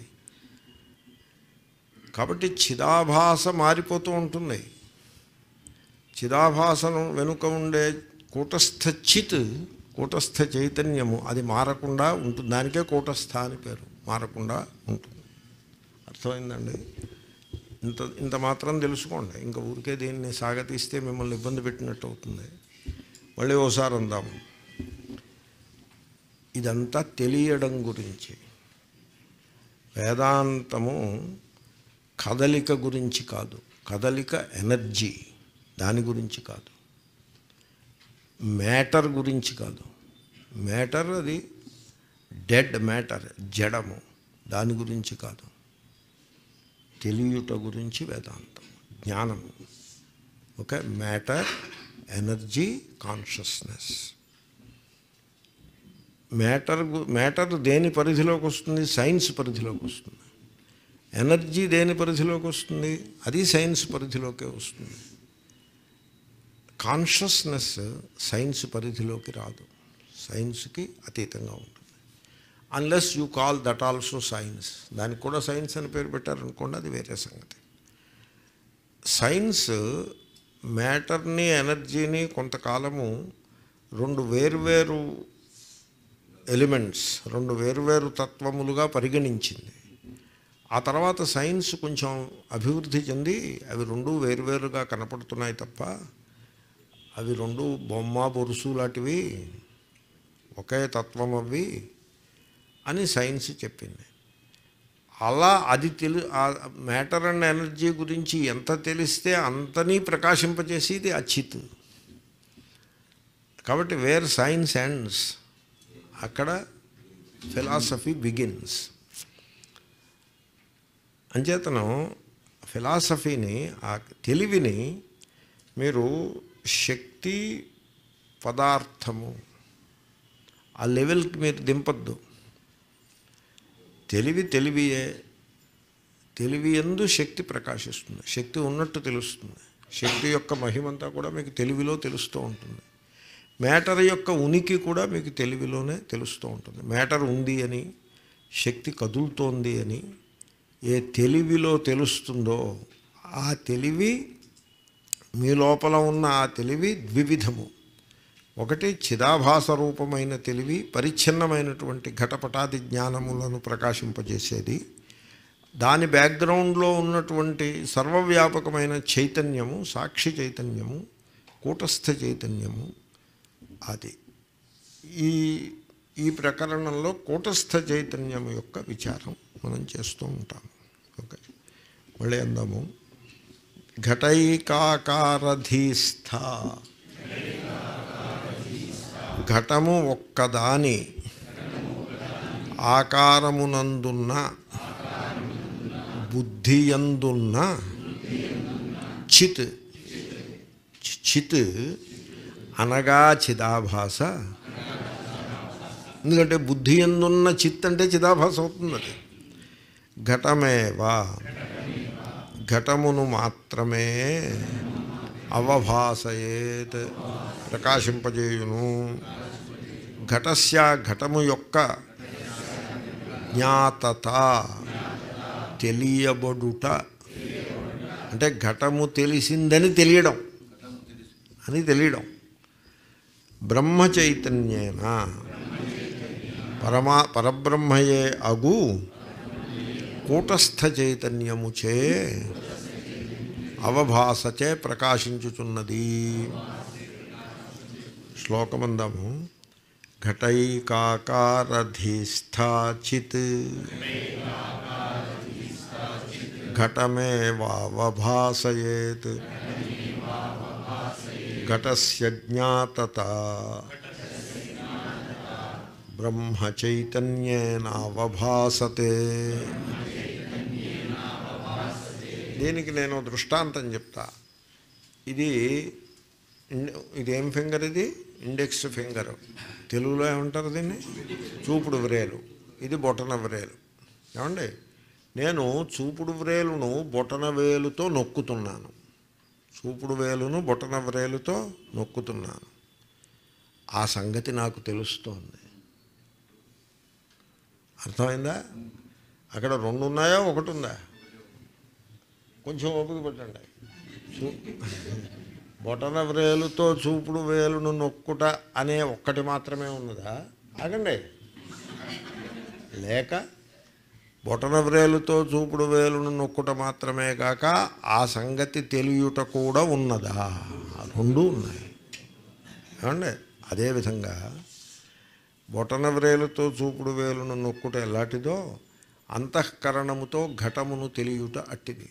కాబట్టి చిదాభాస మారిపోతూ ఉంటుంది చిదాభాసను వెనుక ఉండే కూటస్థ చిత్ కూటస్థ చైతన్యము అది మారకుండా ఉంటుంది దానికే కూటస్థ అని పేరు మారకుండా ఉంటుంది అర్థమైందండి ఇంత ఇంత మాత్రం తెలుసుకోండి ఇంకా ఊరికే దీన్ని సాగతీస్తే మిమ్మల్ని ఇబ్బంది పెట్టినట్టు అవుతుంది మళ్ళీ ఓసారి అందాము ఇదంతా తెలియడం గురించి వేదాంతము కదలిక గురించి కాదు కదలిక ఎనర్జీ దాని గురించి కాదు మ్యాటర్ గురించి కాదు మ్యాటర్ అది డెడ్ మ్యాటర్ జడము దాని గురించి కాదు తెలియుట గురించి వేదాంతం జ్ఞానము okay matter energy consciousness matter matter దేని పరిధిలోకి వస్తుంది సైన్స్ పరిధిలోకి వస్తుంది ఎనర్జీ దేని పరిధిలోకి వస్తుంది అది సైన్స్ పరిధిలోకే వస్తుంది కాన్షియస్నెస్ సైన్స్ పరిధిలోకి రాదు సైన్స్కి అతీతంగా ఉంటుంది unless you call that also science దానికి కూడా సైన్స్ అని పేరు పెట్టారనుకోండి అది వేరే సంగతి సైన్స్ మ్యాటర్ని ఎనర్జీని కొంతకాలము రెండు వేర్వేరు ఎలిమెంట్స్ రెండు వేర్వేరు తత్వములుగా పరిగణించింది ఆ తర్వాత సైన్స్ కొంచెం అభివృద్ధి చెంది అవి రెండు వేరువేరుగా కనపడుతున్నాయి తప్ప అవి రెండు బొమ్మ బొరుసు లాంటివి ఒకే తత్వం అవి అని సైన్స్ చెప్పింది అలా అది తెలు ఆ మ్యాటర్ అండ్ ఎనర్జీ గురించి ఎంత తెలిస్తే అంతనీ ప్రకాశింపజేసేది అచిత్ కాబట్టి వేర్ సైన్స్ ఎండ్స్ అక్కడ ఫిలాసఫీ బిగిన్స్ అంచేతనం ఫిలాసఫీని ఆ తెలివిని మీరు శక్తి పదార్థము ఆ లెవెల్కి మీరు దింపద్దు తెలివి తెలివియే తెలివి ఎందు శక్తి ప్రకాశిస్తుంది శక్తి ఉన్నట్టు తెలుస్తుంది శక్తి యొక్క మహిమంతా కూడా మీకు తెలివిలో తెలుస్తూ ఉంటుంది మ్యాటర్ యొక్క ఉనికి కూడా మీకు తెలివిలోనే తెలుస్తూ ఉంటుంది మ్యాటర్ ఉంది అని శక్తి కదులుతోంది అని ఏ తెలివిలో తెలుస్తుందో ఆ తెలివి మీ లోపల ఉన్న ఆ తెలివి ద్వివిధము ఒకటి చిదాభాస రూపమైన తెలివి పరిచ్ఛిన్నమైనటువంటి ఘటపటాది జ్ఞానములను ప్రకాశింపజేసేది దాని బ్యాక్గ్రౌండ్లో ఉన్నటువంటి సర్వవ్యాపకమైన చైతన్యము సాక్షి చైతన్యము కూటస్థ చైతన్యము అది ఈ ఈ ప్రకరణంలో కూటస్థ చైతన్యం యొక్క విచారం మనం చేస్తూ ఉంటాం ఓకే మళ్ళీ అందాము ఘటైకాకారధీస్థ ఘటము ఒక్కదాని ఆకారమునందున్న బుద్ధియందున్న చిత్ చిత్ అనగా చిదాభాస ఎందుకంటే బుద్ధి ఎందున్న చిత్ అంటే చిదాభాస అవుతుంది అది ఘటమేవా ఘటమును మాత్రమే అవభాసయేత్ ప్రకాశింపజేయును ఘటస్య ఘటము యొక్క జ్ఞాతత తెలియబడుట అంటే ఘటము తెలిసిందని తెలియడం అని తెలియడం బ్రహ్మ చైతన్యేన పరమా పరబ్రహ్మయే అగు కూటస్థ చైతన్యముచే అవభాసచే ప్రకాశించుచున్నది శ్లోకమందము ఘటైకాకారధీస్థాచిత్ ఘటమేవావభాసయేత్ ఘటస్య జ్ఞాతత బ్రహ్మచైతన్యేనావభాసతే దీనికి నేను దృష్టాంతం చెప్తా ఇది ఇన్- ఇదేం ఫింగర్ ఇది ఇండెక్స్ ఫింగర్ తెలుగులో ఏమంటారు దీన్ని చూపుడు వ్రేలు ఇది బొటన వ్రేలు ఏమండి నేను చూపుడు వ్రేలును బొటన వేలుతో నొక్కుతున్నాను చూపుడు వేలును బొటన వ్రేలుతో నొక్కుతున్నాను ఆ సంగతి నాకు తెలుస్తోంది అర్థమైందా అక్కడ రెండు ఉన్నాయా ఒకటి ఉందా కొంచెం ఓపిక పెట్టండి చూ బొటన వ్రేలుతో చూపుడు వేలును నొక్కుట అనే ఒక్కటి మాత్రమే ఉన్నదా ఆగండి లేక బొటన వ్రేలుతో చూపుడు వేలును నొక్కుట మాత్రమే కాక ఆ సంగతి తెలియుట కూడా ఉన్నదా ఆ రెండూ ఉన్నాయి ఏమండి అదేవిధంగా బొటన వ్రేలుతో చూపుడు వేలును నొక్కుట ఎలాంటిదో అంతఃకరణముతో ఘటమును తెలియుట అట్టిది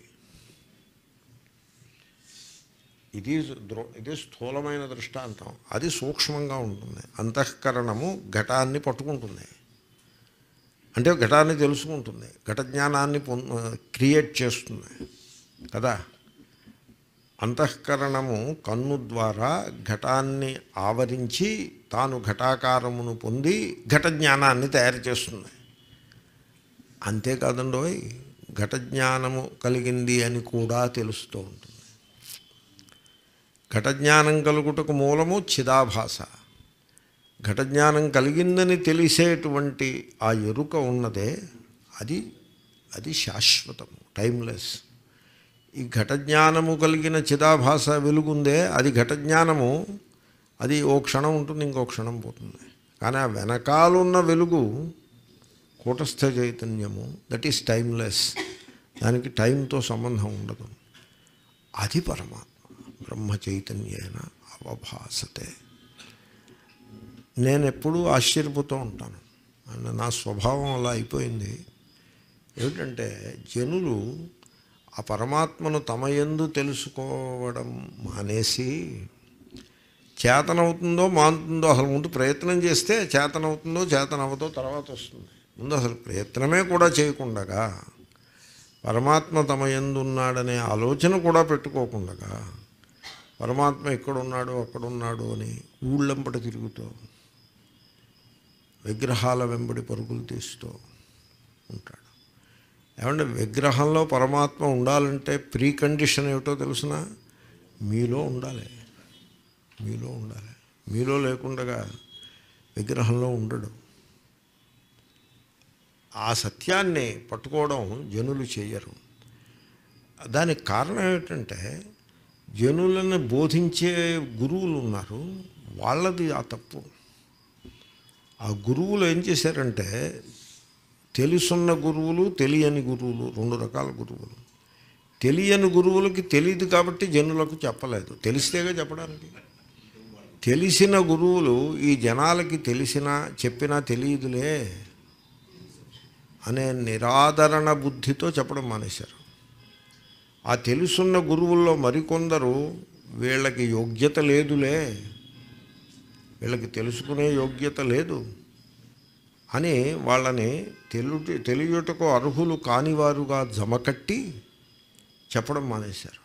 ఇది దృ ఇది స్థూలమైన దృష్టాంతం అది సూక్ష్మంగా ఉంటుంది అంతఃకరణము ఘటాన్ని పట్టుకుంటుంది అంటే ఘటాన్ని తెలుసుకుంటుంది ఘట జ్ఞానాన్ని పొం క్రియేట్ చేస్తుంది కదా అంతఃకరణము కన్ను ద్వారా ఘటాన్ని ఆవరించి తాను ఘటాకారమును పొంది ఘట జ్ఞానాన్ని తయారు చేస్తుంది అంతేకాదండోయ్ ఘట జ్ఞానము కలిగింది అని కూడా తెలుస్తూ ఉంటుంది ఘట జ్ఞానం కలుగుటకు మూలము చిదాభాస ఘట జ్ఞానం కలిగిందని తెలిసేటువంటి ఆ ఎరుక ఉన్నదే అది అది శాశ్వతము టైమ్లెస్ ఈ ఘట జ్ఞానము కలిగిన చిదాభాస వెలుగుందే అది ఘట జ్ఞానము అది ఓ క్షణం ఉంటుంది ఇంకో క్షణం పోతుంది కానీ ఆ వెనకాలన్న వెలుగు కూటస్థ చైతన్యము దట్ ఈస్ టైమ్లెస్ దానికి టైంతో సంబంధం ఉండదు అది పరమాత్మ బ్రహ్మ చైతన్యేన అవభాసతే నేను ఎప్పుడూ ఆశ్చర్యపోతూ ఉంటాను అండ్ నా స్వభావం అలా అయిపోయింది ఏమిటంటే జనులు ఆ పరమాత్మను తమ యందు తెలుసుకోవడం మానేసి చేతనవుతుందో మానుతుందో అసలు ముందు ప్రయత్నం చేస్తే చేతనవుతుందో చేతనవుతో తర్వాత వస్తుంది ముందు అసలు ప్రయత్నమే కూడా చేయకుండగా పరమాత్మ తమ ఎందున్నాడనే ఆలోచన కూడా పెట్టుకోకుండగా పరమాత్మ ఎక్కడున్నాడు అక్కడున్నాడు అని ఊళ్ళంపట తిరుగుతూ విగ్రహాల వెంబడి పరుగులు తీస్తూ ఉంటాడు ఏమంటే విగ్రహంలో పరమాత్మ ఉండాలంటే ప్రీ కండిషన్ ఏమిటో తెలుసిన మీలో ఉండాలి మీలో ఉండాలి మీలో లేకుండా విగ్రహంలో ఉండడు ఆ సత్యాన్ని పట్టుకోవడం జనులు చేయరు దానికి కారణం ఏమిటంటే జనులను బోధించే గురువులు ఉన్నారు వాళ్ళది ఆ తప్పు ఆ గురువులు ఏం చేశారంటే తెలుసున్న గురువులు తెలియని గురువులు రెండు రకాల గురువులు తెలియని గురువులకి తెలియదు కాబట్టి జనులకు చెప్పలేదు తెలిస్తేగా చెప్పడానికి తెలిసిన గురువులు ఈ జనాలకి తెలిసినా చెప్పినా తెలియదులే అనే నిరాదరణ బుద్ధితో చెప్పడం మానేశారు ఆ తెలుసున్న గురువుల్లో మరికొందరు వీళ్ళకి యోగ్యత లేదులే వీళ్ళకి తెలుసుకునే యోగ్యత లేదు అని వాళ్ళని తెలు తెలియటకు అర్హులు కానివారుగా జమకట్టి చెప్పడం మానేశారు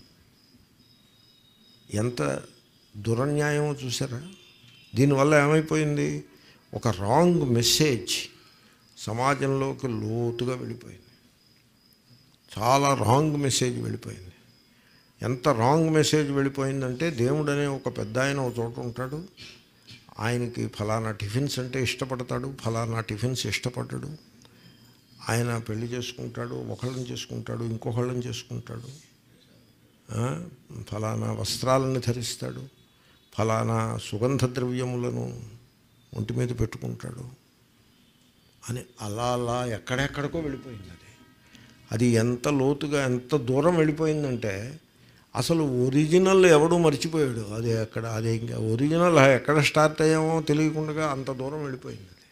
ఎంత దురన్యాయమో చూసారా దీనివల్ల ఏమైపోయింది ఒక రాంగ్ మెసేజ్ సమాజంలోకి లోతుగా వెళ్ళిపోయింది చాలా రాంగ్ మెసేజ్ వెళ్ళిపోయింది ఎంత రాంగ్ మెసేజ్ వెళ్ళిపోయిందంటే దేవుడు అనే ఒక పెద్ద ఆయన ఒక చోట ఉంటాడు ఆయనకి ఫలానా టిఫిన్స్ అంటే ఇష్టపడతాడు ఫలానా టిఫిన్స్ ఇష్టపడ్డాడు ఆయన పెళ్లి చేసుకుంటాడు ఒకళ్ళని చేసుకుంటాడు ఇంకొకళ్ళని చేసుకుంటాడు ఆ, ఫలానా వస్త్రాలను ధరిస్తాడు ఫలానా సుగంధ ద్రవ్యములను ఒంటి మీద పెట్టుకుంటాడు అని అలా అలా ఎక్కడెక్కడికో వెళ్ళిపోయింది అది అది ఎంత లోతుగా ఎంత దూరం వెళ్ళిపోయిందంటే అసలు ఒరిజినల్ ఎవడూ మర్చిపోయాడు అది ఎక్కడ అది ఇంకా ఒరిజినల్ ఎక్కడ స్టార్ట్ అయ్యామో తెలియకుండా అంత దూరం వెళ్ళిపోయింది అది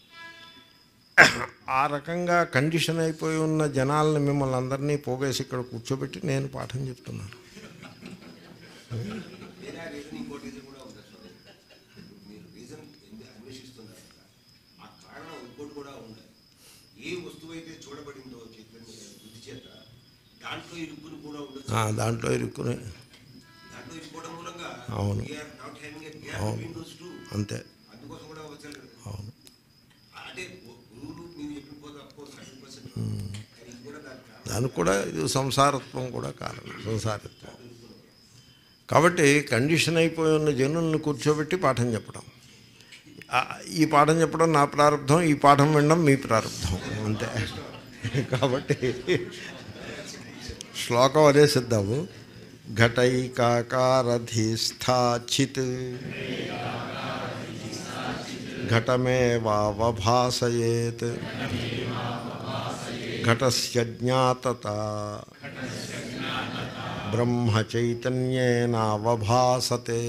ఆ రకంగా కండిషన్ అయిపోయి ఉన్న జనాల్ని మిమ్మల్ని అందరినీ పోగేసి ఇక్కడ కూర్చోబెట్టి నేను పాఠం చెప్తున్నాను వేరే రీజన్ ఇంకో రీజన్ కూడా ఉంది అసలు మీరు రీజన్ ఎందుకు అన్వేషిస్తున్నారు కదా, ఆ కారణం ఇంకోటి కూడా ఉంది ఏ వస్తువు అయితే చూడబడిందో చైతన్య బుద్ధి చేత దాంట్లో ఇరుక్కుని కూడా ఉండొచ్చు ఆ, దాంట్లో ఇరుక్కుని దాంట్లో ఇరుక్కోవడం మూలంగా అవును. నాట్ హ్యావింగ్ ఎ గ్యాప్ అవును. బిట్వీన్ దోస్ టూ అంతే అందుకోసం కూడా వచ్చారు అవును అంటే గురువులు మీరు చెప్పిన పోతే అఫ్కోర్స్ హండ్రెడ్ పర్సెంట్ కానీ ఇది కూడా దానికి కారణం దానికి కూడా ఇది సంసారత్వం కూడా కారణం సంసారత్వం కాబట్టి కండిషన్ అయిపోయి ఉన్న జనుల్ని కూర్చోబెట్టి పాఠం చెప్పడం ఆ, ఈ పాఠం చెప్పడం నా ప్రారంభం ఈ పాఠం వినడం మీ ప్రారంభం అంతే కాబట్టి శ్లోకం అనేసిద్దాము ఘటైకాకారధీస్థాచిత్ ఘటమేవావభాసయేత్ ఘటస్య జ్ఞాతత బ్రహ్మచైతన్యేనావభాసతే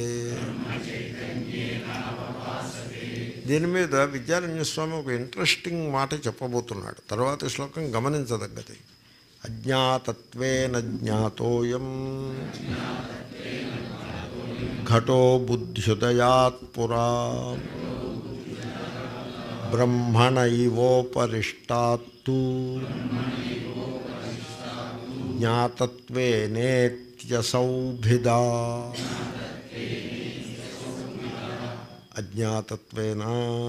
దీని మీద విద్యారణ్య స్వామి ఒక ఇంట్రెస్టింగ్ మాట చెప్పబోతున్నాడు తర్వాత శ్లోకం గమనించదగ్గది అజ్ఞాతత్వేన జ్ఞాతోయం ఘటో బుద్ధ్యుదయాత్ పురా బ్రహ్మణ ఇవోపరిష్టాత్తు జ్ఞాతత్వేనేత్యసౌభిదా అజ్ఞాతత్వేన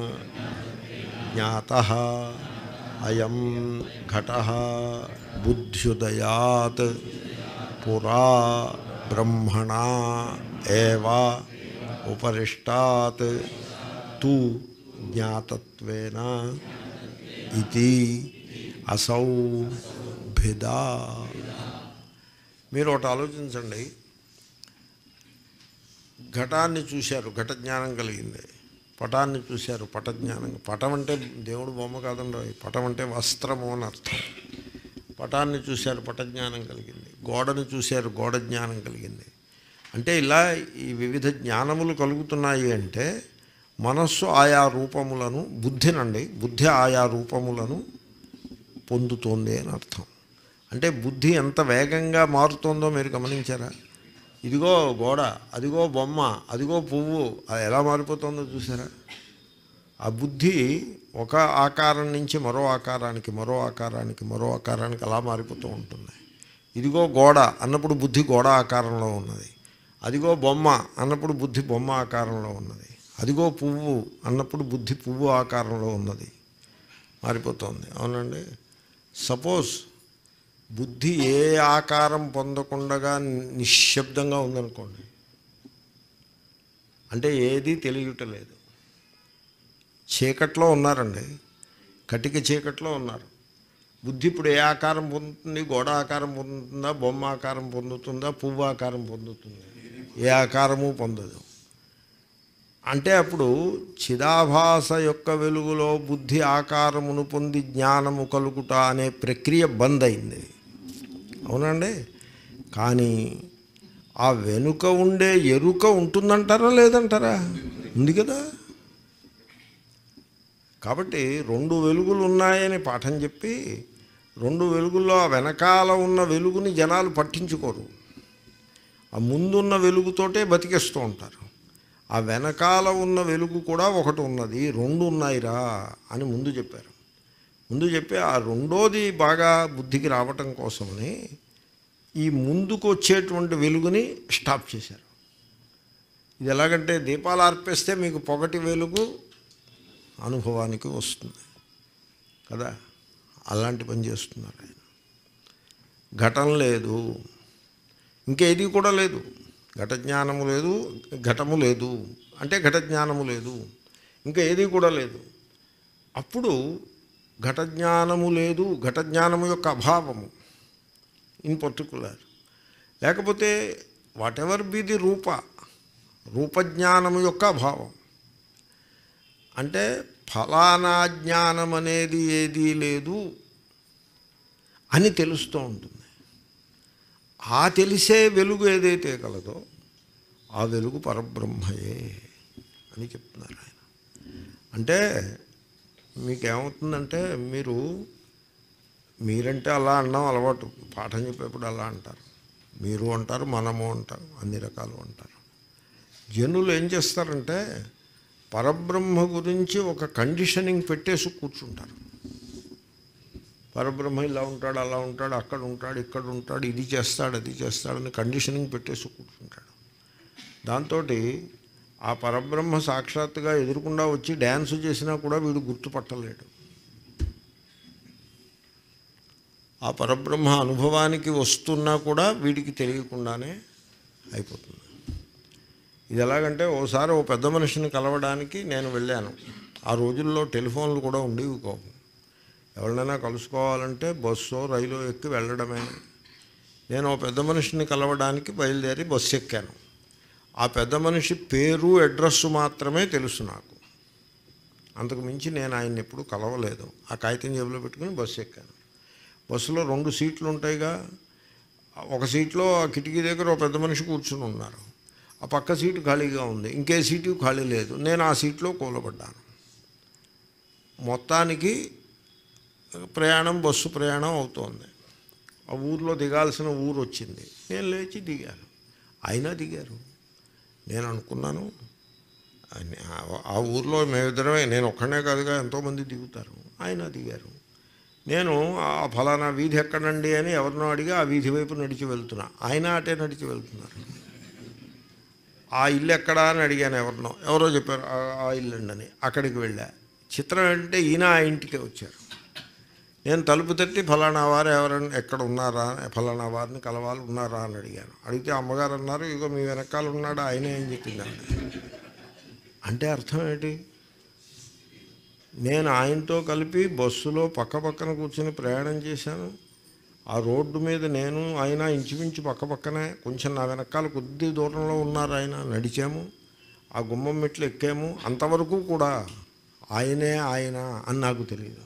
జ్ఞాత అయం ఘట బుద్ధ్యుదయాత్ పురా బ్రహ్మణా ఏవ ఉపరిష్టాత్ తు జ్ఞాతత్వేన ఇది అసౌ భిదా మీరు ఒకటి ఆలోచించండి ఘటాన్ని చూశారు ఘట జ్ఞానం కలిగింది పటాన్ని చూశారు పట జ్ఞానం పటం అంటే దేవుడు బొమ్మ కాదండి పటం అంటే వస్త్రము అని అర్థం పటాన్ని చూశారు పట జ్ఞానం కలిగింది గోడను చూశారు గోడ జ్ఞానం కలిగింది అంటే ఇలా ఈ వివిధ జ్ఞానములు కలుగుతున్నాయి అంటే మనస్సు ఆయా రూపములను బుద్ధినండి బుద్ధి ఆయా రూపములను పొందుతోంది అని అర్థం అంటే బుద్ధి ఎంత వేగంగా మారుతోందో మీరు గమనించారా ఇదిగో గోడ అదిగో బొమ్మ అదిగో పువ్వు అది ఎలా మారిపోతుందో చూసారా ఆ బుద్ధి ఒక ఆకారం నుంచి మరో ఆకారానికి మరో ఆకారానికి మరో ఆకారానికి అలా మారిపోతూ ఉంటుంది ఇదిగో గోడ అన్నప్పుడు బుద్ధి గోడ ఆకారంలో ఉన్నది అదిగో బొమ్మ అన్నప్పుడు బుద్ధి బొమ్మ ఆకారంలో ఉన్నది అదిగో పువ్వు అన్నప్పుడు బుద్ధి పువ్వు ఆకారంలో ఉన్నది మారిపోతుంది అవునండి సపోజ్ బుద్ధి ఏ ఆకారం పొందకుండా నిశ్శబ్దంగా ఉందనుకోండి అంటే ఏది తెలియటలేదు చీకట్లో ఉన్నారండి కటిక చీకట్లో ఉన్నారు బుద్ధి ఇప్పుడు ఏ ఆకారం పొందుతుంది గోడ ఆకారం పొందుతుందా బొమ్మ ఆకారం పొందుతుందా పువ్వు ఆకారం పొందుతుంది ఏ ఆకారము పొందదు అంటే అప్పుడు చిదాభాస యొక్క వెలుగులో బుద్ధి ఆకారమును పొంది జ్ఞానము కలుగుట అనే ప్రక్రియ బంద్ అయింది అవునండి కానీ ఆ వెనుక ఉండే ఎరుక ఉంటుందంటారా లేదంటారా ఉంది కదా కాబట్టి రెండు వెలుగులు ఉన్నాయని పాఠం చెప్పి రెండు వెలుగుల్లో ఆ వెనకాల ఉన్న వెలుగుని జనాలు పట్టించుకోరు ఆ ముందున్న వెలుగుతోటే బతికేస్తూ ఉంటారు ఆ వెనకాల ఉన్న వెలుగు కూడా ఒకటి ఉన్నది రెండు ఉన్నాయిరా అని ముందు చెప్పారు ముందు చెప్పి ఆ రెండోది బాగా బుద్ధికి రావటం కోసమని ఈ ముందుకు వచ్చేటువంటి వెలుగుని స్టాప్ చేశారు ఇది ఎలాగంటే దీపాలు ఆర్పేస్తే మీకు పొగటి వెలుగు అనుభవానికి వస్తుంది కదా అలాంటి పని చేస్తున్నారు ఆయన ఘటం లేదు ఇంకేది కూడా లేదు ఘట జ్ఞానము లేదు ఘటము లేదు అంటే ఘట జ్ఞానము లేదు ఇంకా ఏది కూడా లేదు అప్పుడు ఘట జ్ఞానము లేదు ఘట జ్ఞానము యొక్క అభావము ఇన్ పర్టికులర్ లేకపోతే వాట్ ఎవర్ బి ది రూప రూపజ్ఞానము యొక్క అభావం అంటే ఫలానా జ్ఞానం అనేది ఏదీ లేదు అని తెలుస్తూ ఉంటుంది ఆ తెలిసే వెలుగు ఏదైతే కలదో ఆ వెలుగు పరబ్రహ్మయే అని చెప్తున్నారు ఆయన అంటే మీకేమవుతుందంటే మీరు మీరంటే అలా అనడం అలవాటు పాఠం చెప్పేప్పుడు అలా అంటారు మీరు అంటారు మనము అంటారు అన్ని రకాలు అంటారు జనులు ఏం చేస్తారంటే పరబ్రహ్మ గురించి ఒక కండిషనింగ్ పెట్టేసి కూర్చుంటారు పరబ్రహ్మ ఇలా ఉంటాడు అలా ఉంటాడు అక్కడ ఉంటాడు ఇక్కడ ఉంటాడు ఇది చేస్తాడు అది చేస్తాడని కండిషనింగ్ పెట్టేసి కూర్చుంటాడు దాంతో ఆ పరబ్రహ్మ సాక్షాత్తుగా ఎదురుకుండా వచ్చి డ్యాన్స్ చేసినా కూడా వీడు గుర్తుపట్టలేడు ఆ పరబ్రహ్మ అనుభవానికి వస్తున్నా కూడా వీడికి తెలియకుండానే అయిపోతుంది ఇది ఎలాగంటే ఓసారి ఓ పెద్ద మనిషిని కలవడానికి నేను వెళ్ళాను ఆ రోజుల్లో టెలిఫోన్లు కూడా ఉండేవి కావు ఎవరినైనా కలుసుకోవాలంటే బస్సో రైలు ఎక్కి వెళ్ళడమే నేను ఓ పెద్ద మనిషిని కలవడానికి బయలుదేరి బస్సు ఎక్కాను ఆ పెద్ద మనిషి పేరు అడ్రస్సు మాత్రమే తెలుసు నాకు అంతకు మించి నేను ఆయన్ని ఎప్పుడు కలవలేదు ఆ కాగితం జేబులో పెట్టుకుని బస్సు ఎక్కాను బస్సులో రెండు సీట్లు ఉంటాయిగా ఒక సీట్లో ఆ కిటికీ దగ్గర ఒక పెద్ద మనిషి కూర్చుని ఉన్నారు ఆ పక్క సీటు ఖాళీగా ఉంది ఇంకే సీటు ఖాళీ లేదు నేను ఆ సీట్లో కూలబడ్డాను మొత్తానికి ప్రయాణం బస్సు ప్రయాణం అవుతోంది ఆ ఊర్లో దిగాల్సిన ఊరు వచ్చింది నేను లేచి దిగాను అయినా దిగారు నేను అనుకున్నాను ఆయన- ఆ- ఆ ఊర్లో మేమిద్దరమే నేను ఒక్కడే కాదుగా ఎంతోమంది దిగుతారు ఆయన దిగారు నేను ఆ ఫలానా వీధి ఎక్కడండి అని ఎవరినో అడిగి ఆ వీధి వైపు నడిచి వెళ్తున్నా ఆయన అటే నడిచి వెళ్తున్నారు ఆ ఇల్లు ఎక్కడా అని అడిగాను ఎవరినో ఎవరో చెప్పారు "ఆ- ఆ ఇల్లు అండి అని అక్కడికి వెళ్ళా చిత్రం ఏంటంటే ఈయన ఆ ఇంటికే వచ్చారు నేను తలుపు తట్టి ఫలానా వారు ఎవరైనా ఎక్కడ ఉన్నారా ఫలానా వారిని కలవాలి ఉన్నారా అని అడిగాను అడిగితే అమ్మగారు అన్నారు ఇగో మీ వెనకాల ఉన్నాడు ఆయనే ఏం చెప్పిందండి అంటే అర్థం ఏంటి నేను ఆయనతో కలిపి బస్సులో పక్క పక్కన కూర్చొని ప్రయాణం చేశాను ఆ రోడ్డు మీద నేను ఆయన ఇంచుమించు పక్క పక్కనే కొంచెం నా వెనకాల కొద్ది దూరంలో ఉన్నారు ఆయన నడిచాము ఆ గుమ్మం మెట్లు ఎక్కాము అంతవరకు కూడా ఆయనే ఆయన అని నాకు తెలియదు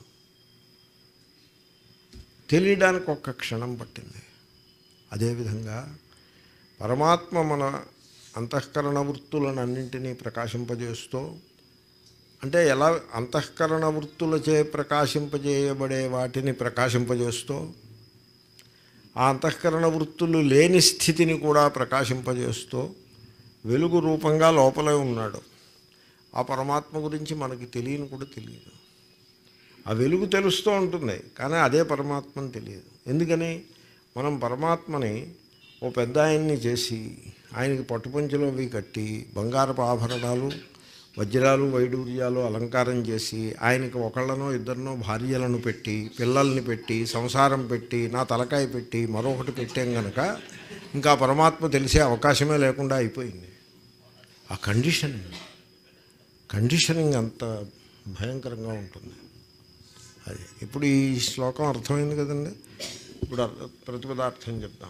తెలియడానికి ఒక్క క్షణం పట్టింది అదేవిధంగా పరమాత్మ మన అంతఃకరణ వృత్తులను అన్నింటినీ ప్రకాశింపజేస్తూ అంటే ఎలా అంతఃకరణ వృత్తులచే ప్రకాశింపజేయబడే వాటిని ప్రకాశింపజేస్తూ ఆ అంతఃకరణ వృత్తులు లేని స్థితిని కూడా ప్రకాశింపజేస్తూ వెలుగు రూపంగా లోపలే ఉన్నాడు ఆ పరమాత్మ గురించి మనకి తెలియని కూడా తెలియదు ఆ వెలుగు తెలుస్తూ ఉంటుంది కానీ అదే పరమాత్మని తెలియదు ఎందుకని మనం పరమాత్మని ఓ పెద్ద ఆయన్ని చేసి ఆయనకి పట్టుపంచులో అవి కట్టి బంగారపు ఆభరణాలు వజ్రాలు వైడూర్యాలు అలంకారం చేసి ఆయనకి ఒకళ్ళనో ఇద్దరినో భార్యలను పెట్టి పిల్లల్ని పెట్టి సంసారం పెట్టి నా తలకాయ పెట్టి మరొకటి పెట్టాం కనుక ఇంకా పరమాత్మ తెలిసే అవకాశమే లేకుండా అయిపోయింది ఆ కండిషనింగ్ కండిషనింగ్ అంత భయంకరంగా ఉంటుంది అది ఇప్పుడు ఈ శ్లోకం అర్థమైంది కదండి ఇప్పుడు అర్థ- ప్రతిపదార్థం చెప్తాం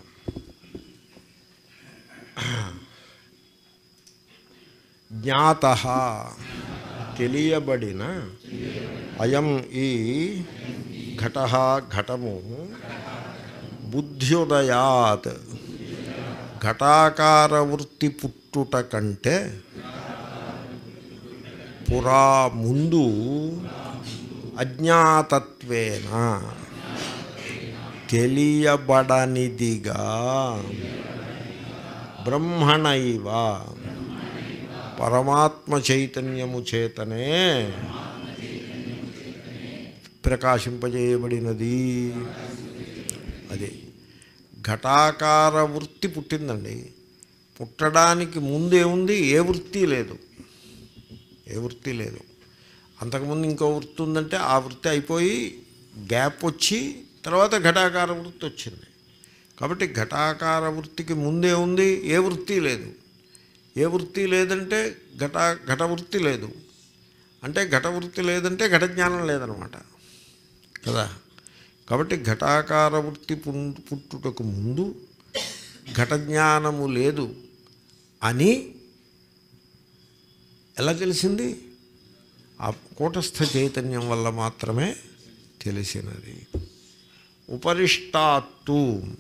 జ్ఞాత తెలియబడిన అయం ఈ ఘట ఘటము బుద్ధ్యుదయాత్ ఘటాకార వృత్తి పుట్టుట కంటే పురా ముందు అజ్ఞాతత్వేన తెలియబడనిదిగా బ్రహ్మణైవ పరమాత్మ చైతన్యము చేతనే ప్రకాశింపజేయబడినది అది ఘటాకార వృత్తి పుట్టిందండి పుట్టడానికి ముందేముంది ఏ వృత్తి లేదు ఏ వృత్తి లేదు అంతకుముందు ఇంకో వృత్తి ఉందంటే ఆ వృత్తి అయిపోయి గ్యాప్ వచ్చి తర్వాత ఘటాకార వృత్తి వచ్చింది కాబట్టి ఘటాకార వృత్తికి ముందే ఉంది ఏ వృత్తి లేదు ఏ వృత్తి లేదంటే ఘట ఘట వృత్తి లేదు అంటే ఘట వృత్తి లేదంటే ఘట జ్ఞానం లేదనమాట కదా కాబట్టి ఘటాకార వృత్తి పుం- పుట్టుటకు ముందు ఘట జ్ఞానము లేదు అని ఎలా తెలిసింది ఆ కూటస్థ చైతన్యం వల్ల మాత్రమే తెలిసినది ఉపరిష్టాత్తు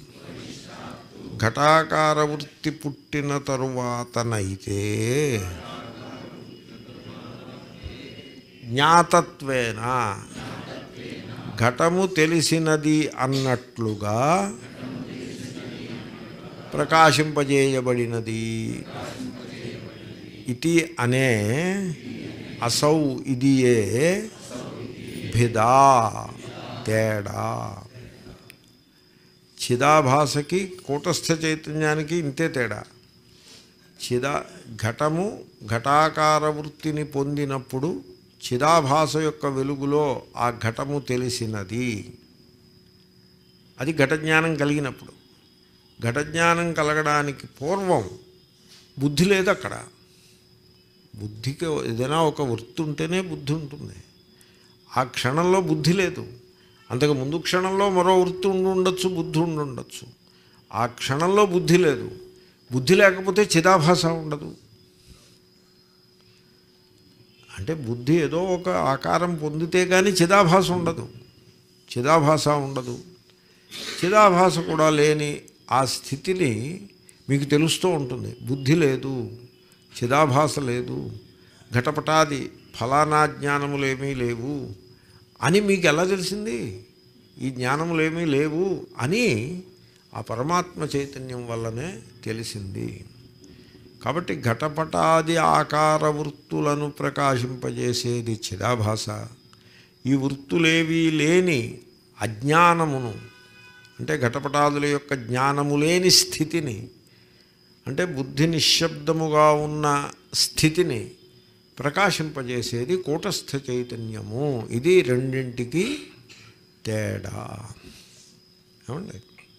ఘటాకార వృత్తి పుట్టిన తరువాతనైతే జ్ఞాతత్వేన ఘటము తెలిసినది అన్నట్లుగా ప్రకాశింపజేయబడినది ఇది అనే అసౌ ఇది ఏ భిదా తేడా చిదాభాసకి కూటస్థ చైతన్యానికి ఇంతే తేడా చిదా ఘటము ఘటాకార వృత్తిని పొందినప్పుడు చిదాభాస యొక్క వెలుగులో ఆ ఘటము తెలిసినది అది ఘట జ్ఞానం కలిగినప్పుడు ఘట జ్ఞానం కలగడానికి పూర్వం బుద్ధి లేదు అక్కడ బుద్ధికి ఏదైనా ఒక వృత్తి ఉంటేనే బుద్ధి ఉంటుంది ఆ క్షణంలో బుద్ధి లేదు అంతకు ముందు క్షణంలో మరో వృత్తి ఉండి ఉండొచ్చు బుద్ధి ఉండి ఉండొచ్చు ఆ క్షణంలో బుద్ధి లేదు బుద్ధి లేకపోతే చిదాభాస ఉండదు అంటే బుద్ధి ఏదో ఒక ఆకారం పొందితే కానీ చిదాభాస ఉండదు చిదాభాస ఉండదు చిదాభాస కూడా లేని ఆ స్థితిని మీకు తెలుస్తూ ఉంటుంది బుద్ధి లేదు చిదాభాస లేదు ఘటపటాది ఫలానా జ్ఞానములేమీ లేవు అని మీకు ఎలా తెలిసింది ఈ జ్ఞానములేమీ లేవు అని ఆ పరమాత్మ చైతన్యం వల్లనే తెలిసింది కాబట్టి ఘటపటాది ఆకార వృత్తులను ప్రకాశింపజేసేది చిదాభాస ఈ వృత్తులేవీ లేని అజ్ఞానమును అంటే ఘటపటాదుల యొక్క జ్ఞానము లేని స్థితిని అంటే బుద్ధి నిశ్శబ్దముగా ఉన్న స్థితిని ప్రకాశింపజేసేది కూటస్థ చైతన్యము ఇది రెండింటికి తేడా ఏమండి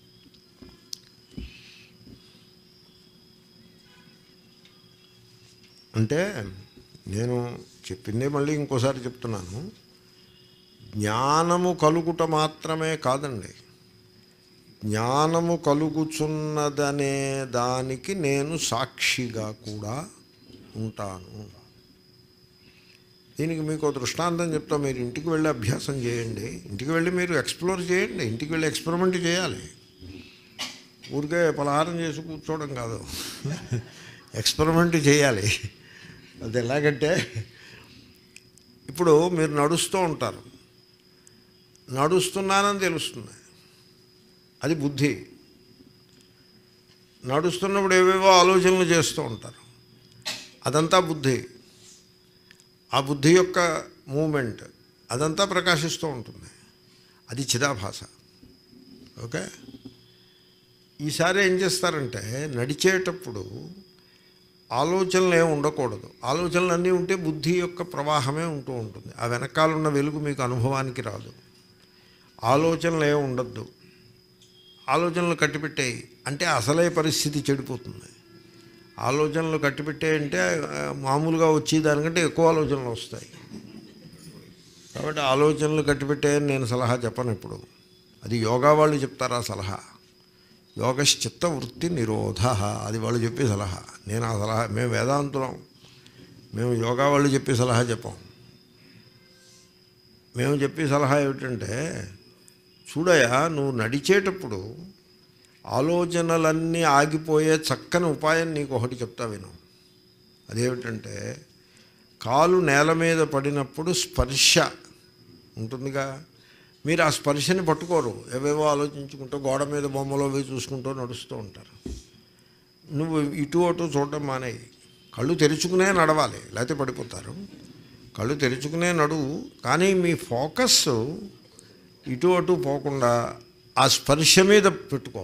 అంటే నేను చెప్పిందే మళ్ళీ ఇంకోసారి చెప్తున్నాను జ్ఞానము కలుగుట మాత్రమే కాదండి జ్ఞానము కలుగుచున్నదనే దానికి నేను సాక్షిగా కూడా ఉంటాను దీనికి మీకు ఒక దృష్టాంతం చెప్తా మీరు ఇంటికి వెళ్ళి అభ్యాసం చేయండి ఇంటికి వెళ్ళి మీరు ఎక్స్ప్లోర్ చేయండి ఇంటికి వెళ్ళి ఎక్స్పెరిమెంట్ చేయాలి ఊరికే పలహారం చేసి కూర్చోవడం కాదు ఎక్స్పెరిమెంట్ చేయాలి అది ఎలాగంటే ఇప్పుడు మీరు నడుస్తూ ఉంటారు నడుస్తున్నానని తెలుస్తుంది అది బుద్ధి నడుస్తున్నప్పుడు ఏవేవో ఆలోచనలు చేస్తూ ఉంటారు అదంతా బుద్ధి ఆ బుద్ధి యొక్క మూమెంట్ అదంతా ప్రకాశిస్తూ ఉంటుంది అది చిదాభాష ఓకే ఈసారి ఏం చేస్తారంటే నడిచేటప్పుడు ఆలోచనలు ఏమి ఉండకూడదు ఆలోచనలు అన్నీ ఉంటే బుద్ధి యొక్క ప్రవాహమే ఉంటూ ఉంటుంది ఆ వెనకాలన్న వెలుగు మీకు అనుభవానికి రాదు ఆలోచనలు ఏమి ఉండద్దు ఆలోచనలు కట్టిపెట్టేయి అంటే అసలే పరిస్థితి చెడిపోతుంది ఆలోచనలు కట్టిపెట్టాయంటే ఆ, మామూలుగా వచ్చి దానికంటే ఎక్కువ ఆలోచనలు వస్తాయి కాబట్టి ఆలోచనలు కట్టిపెట్టాయని నేను సలహా చెప్పను ఇప్పుడు అది యోగా వాళ్ళు చెప్తారా సలహా యోగశ్చిత్త వృత్తి నిరోధ అది వాళ్ళు చెప్పే సలహా నేను ఆ సలహా మేము వేదాంతులం మేము యోగా వాళ్ళు చెప్పే సలహా చెప్పాం మేము చెప్పే సలహా ఏమిటంటే చూడయా నువ్వు నడిచేటప్పుడు ఆలోచనలన్నీ ఆగిపోయే చక్కని ఉపాయం నీకు ఒకటి చెప్తా విను అదేమిటంటే కాలు నేల మీద పడినప్పుడు స్పర్శ ఉంటుందిగా మీరు ఆ స్పర్శని పట్టుకోరు ఏవేవో ఆలోచించుకుంటూ గోడ మీద బొమ్మలో అవి చూసుకుంటూ నడుస్తూ ఉంటారు నువ్వు ఇటు అటు చూడడం మానేయి కళ్ళు తెరుచుకునే నడవాలి లేకపోతే పడిపోతారు కళ్ళు తెరుచుకునే నడువు కానీ మీ ఫోకస్ ఇటు అటు పోకుండా ఆ స్పర్శ మీద పెట్టుకో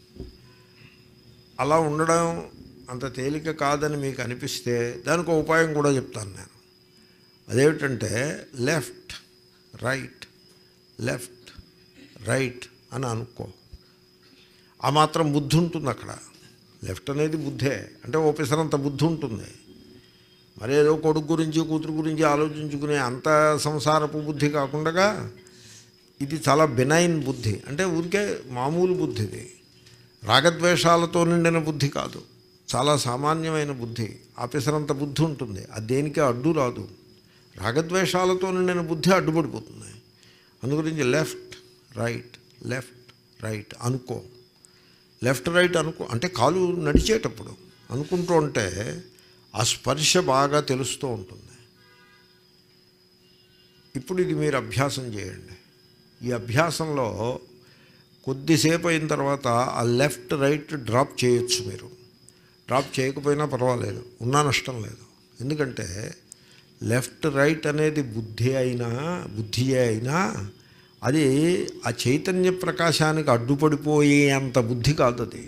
అలా ఉండడం అంత తేలిక కాదని మీకు అనిపిస్తే దానికి ఒక ఉపాయం కూడా చెప్తాను నేను అదేమిటంటే లెఫ్ట్ రైట్ లెఫ్ట్ రైట్ అని అనుకో ఆ మాత్రం బుద్ధి ఉంటుంది అక్కడ లెఫ్ట్ అనేది బుద్ధే అంటే ఓపెసరంత బుద్ధి ఉంటుంది మరి ఏదో కొడుకు గురించి కూతురు గురించి ఆలోచించుకునే అంత సంసారపు బుద్ధి కాకుండా ఇది చాలా బినైన్ బుద్ధి అంటే ఊరికే మామూలు బుద్ధి ఇది రాగద్వేషాలతో నిండిన బుద్ధి కాదు చాలా సామాన్యమైన బుద్ధి ఆఫీసరంత బుద్ధి ఉంటుంది అది దేనికి అడ్డు రాదు రాగద్వేషాలతో నిండిన బుద్ధి అడ్డుపడిపోతుంది అందుగురించి లెఫ్ట్ రైట్ లెఫ్ట్ రైట్ అనుకో లెఫ్ట్ రైట్ అనుకో అంటే కాలు నడిచేటప్పుడు అనుకుంటూ ఉంటే ఆ స్పర్శ బాగా తెలుస్తూ ఉంటుంది ఇప్పుడు ఇది మీరు అభ్యాసం చేయండి ఈ అభ్యాసంలో కొద్దిసేపు అయిన తర్వాత ఆ లెఫ్ట్ రైట్ డ్రాప్ చేయొచ్చు మీరు డ్రాప్ చేయకపోయినా పర్వాలేదు ఉన్నా నష్టం లేదు ఎందుకంటే లెఫ్ట్ రైట్ అనేది బుద్ధి అయినా బుద్ధియే అయినా అది ఆ చైతన్య ప్రకాశానికి అడ్డుపడిపోయే అంత బుద్ధి కాదు అది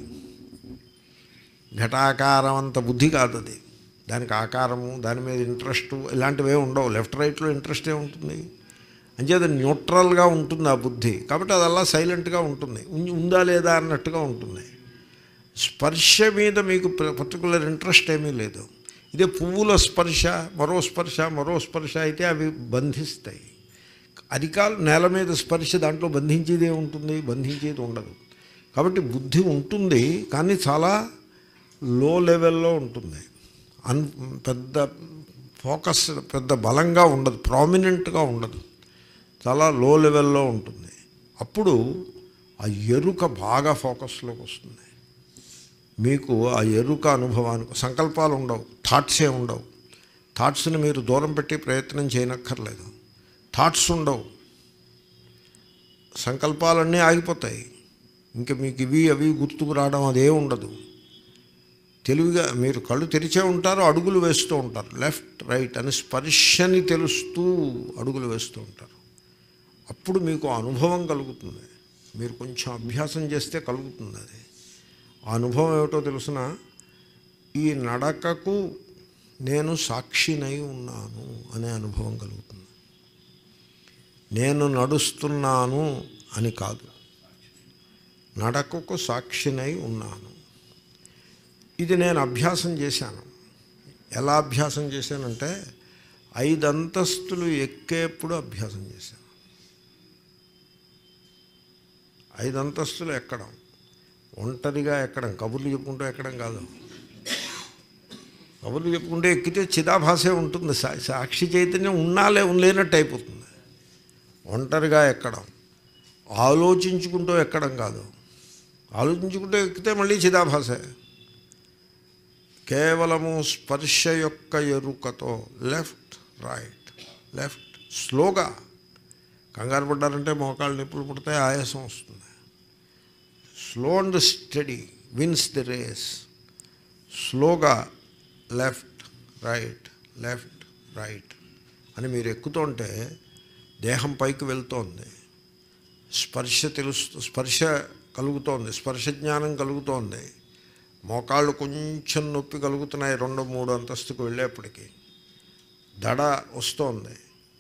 ఘటాకారం అంత బుద్ధి కాదు అది దానికి ఆకారము దాని మీద ఇంట్రెస్ట్ ఇలాంటివే ఉండవు లెఫ్ట్ రైట్లో ఇంట్రెస్ట్ ఏ ఉంటుంది అంచేది న్యూట్రల్గా ఉంటుంది ఆ బుద్ధి కాబట్టి అది అలా సైలెంట్గా ఉంటుంది ఉం- ఉందా లేదా అన్నట్టుగా ఉంటుంది స్పర్శ మీద మీకు పర్టికులర్ ఇంట్రెస్ట్ ఏమీ లేదు ఇదే పువ్వుల స్పర్శ మరో స్పర్శ మరో స్పర్శ అయితే అవి బంధిస్తాయి అధికాలు నేల మీద స్పర్శ దాంట్లో బంధించేది ఉంటుంది బంధించేది ఉండదు కాబట్టి బుద్ధి ఉంటుంది కానీ చాలా లో లెవెల్లో ఉంటుంది అన్ పెద్ద ఫోకస్ పెద్ద బలంగా ఉండదు ప్రామినెంట్గా ఉండదు చాలా లో లెవెల్లో ఉంటుంది అప్పుడు ఆ ఎరుక బాగా ఫోకస్లోకి వస్తుంది మీకు ఆ ఎరుక అనుభవానికి సంకల్పాలు ఉండవు థాట్సే ఉండవు థాట్స్ని మీరు దూరం పెట్టి ప్రయత్నం చేయనక్కర్లేదు థాట్స్ ఉండవు సంకల్పాలన్నీ ఆగిపోతాయి ఇంకా మీకు ఇవి అవి గుర్తుకు రావడం అదే ఉండదు తెలివిగా మీరు కళ్ళు తెరిచే ఉంటారు అడుగులు వేస్తూ ఉంటారు లెఫ్ట్ రైట్ అని స్పర్శని తెలుస్తూ అడుగులు వేస్తూ ఉంటారు అప్పుడు మీకు అనుభవం కలుగుతుంది మీరు కొంచెం అభ్యాసం చేస్తే కలుగుతుంది అది ఆ అనుభవం ఏమిటో తెలుసిన ఈ నడకకు నేను సాక్షినై ఉన్నాను అనే అనుభవం కలుగుతుంది నేను నడుస్తున్నాను అని కాదు నడకకు సాక్షినై ఉన్నాను ఇది నేను అభ్యాసం చేశాను ఎలా అభ్యాసం చేశానంటే ఐదు అంతస్తులు ఎక్కేప్పుడు అభ్యాసం చేశాను ఐదు అంతస్తులు ఎక్కడం ఒంటరిగా ఎక్కడం కబుర్లు చెప్పుకుంటూ ఎక్కడం కాదు కబుర్లు చెప్పుకుంటే ఎక్కితే చిదాభాసే ఉంటుంది సా సాక్షి చైతన్యం ఉన్నాలే లేనట్టు అయిపోతుంది ఒంటరిగా ఎక్కడం ఆలోచించుకుంటూ ఎక్కడం కాదు ఆలోచించుకుంటూ ఎక్కితే మళ్ళీ చిదాభాసే కేవలము స్పర్శ యొక్క ఎరుకతో లెఫ్ట్ రైట్ లెఫ్ట్ స్లోగా కంగారు పడ్డారంటే మోకాళ్ళు నొప్పులు పుడితే ఆయాసం వస్తుంది slow and steady wins the race స్లోగా లెఫ్ట్ రైట్ లెఫ్ట్ రైట్ అని మీరు ఎక్కుతుంటే దేహం పైకి వెళ్తోంది స్పర్శ తెలుస్తూ స్పర్శ కలుగుతోంది స్పర్శ జ్ఞానం కలుగుతోంది మోకాళ్ళు కొంచెం నొప్పి కలుగుతున్నాయి రెండు మూడు అంతస్తుకు వెళ్ళేప్పటికీ దడ వస్తోంది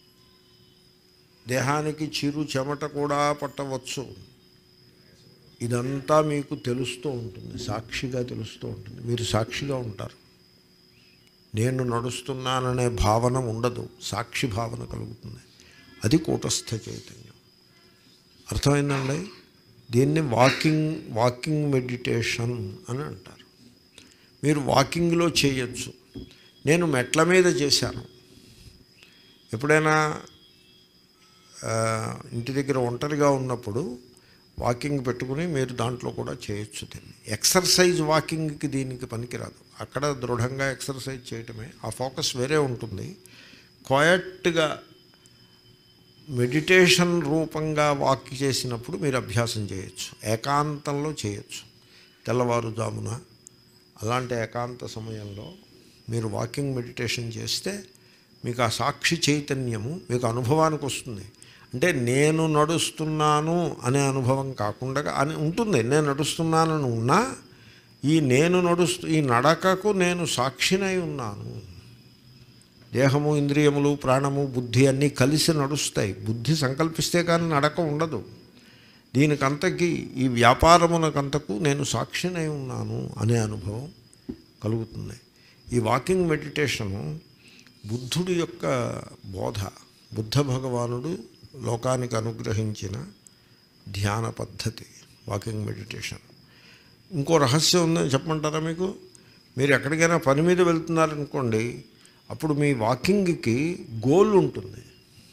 దేహానికి చిరు చెమట కూడా పట్టవచ్చు ఇదంతా మీకు తెలుస్తూ ఉంటుంది సాక్షిగా తెలుస్తూ ఉంటుంది మీరు సాక్షిగా ఉంటారు నేను నడుస్తున్నాననే భావన ఉండదు సాక్షి భావన కలుగుతుంది అది కూటస్థ చైతన్యం అర్థమైందండి దీన్ని వాకింగ్ వాకింగ్ మెడిటేషన్ అని అంటారు మీరు వాకింగ్లో చేయొచ్చు నేను మెట్ల మీద చేశాను ఎప్పుడైనా ఆ, ఇంటి దగ్గర ఒంటరిగా ఉన్నప్పుడు వాకింగ్ పెట్టుకుని మీరు దాంట్లో కూడా చేయొచ్చు దీన్ని ఎక్సర్సైజ్ వాకింగ్కి దీనికి పనికిరాదు అక్కడ దృఢంగా ఎక్సర్సైజ్ చేయటమే ఆ ఫోకస్ వేరే ఉంటుంది క్వయట్గా మెడిటేషన్ రూపంగా వాక్ చేసినప్పుడు మీరు అభ్యాసం చేయొచ్చు ఏకాంతంలో చేయొచ్చు తెల్లవారుజామున అలాంటి ఏకాంత సమయంలో మీరు వాకింగ్ మెడిటేషన్ చేస్తే మీకు ఆ సాక్షి చైతన్యము మీకు అనుభవానికి వస్తుంది అంటే నేను నడుస్తున్నాను అనే అనుభవం కాకుండా అని ఉంటుంది నేను నడుస్తున్నానని ఉన్నా ఈ నేను నడుస్తూ ఈ నడకకు నేను సాక్షినై ఉన్నాను దేహము ఇంద్రియములు ప్రాణము బుద్ధి అన్నీ కలిసి నడుస్తాయి బుద్ధి సంకల్పిస్తే కానీ నడక ఉండదు దీనికంతకి ఈ వ్యాపారమునకంతకు నేను సాక్షినై ఉన్నాను అనే అనుభవం కలుగుతుంది ఈ వాకింగ్ మెడిటేషను బుద్ధుడి యొక్క బోధ బుద్ధ భగవానుడు లోకానికి అనుగ్రహించిన ధ్యాన పద్ధతి వాకింగ్ మెడిటేషన్ ఇంకో రహస్యం ఉందని చెప్పమంటారా మీకు మీరు ఎక్కడికైనా పని మీద వెళ్తున్నారనుకోండి అప్పుడు మీ వాకింగ్కి గోల్ ఉంటుంది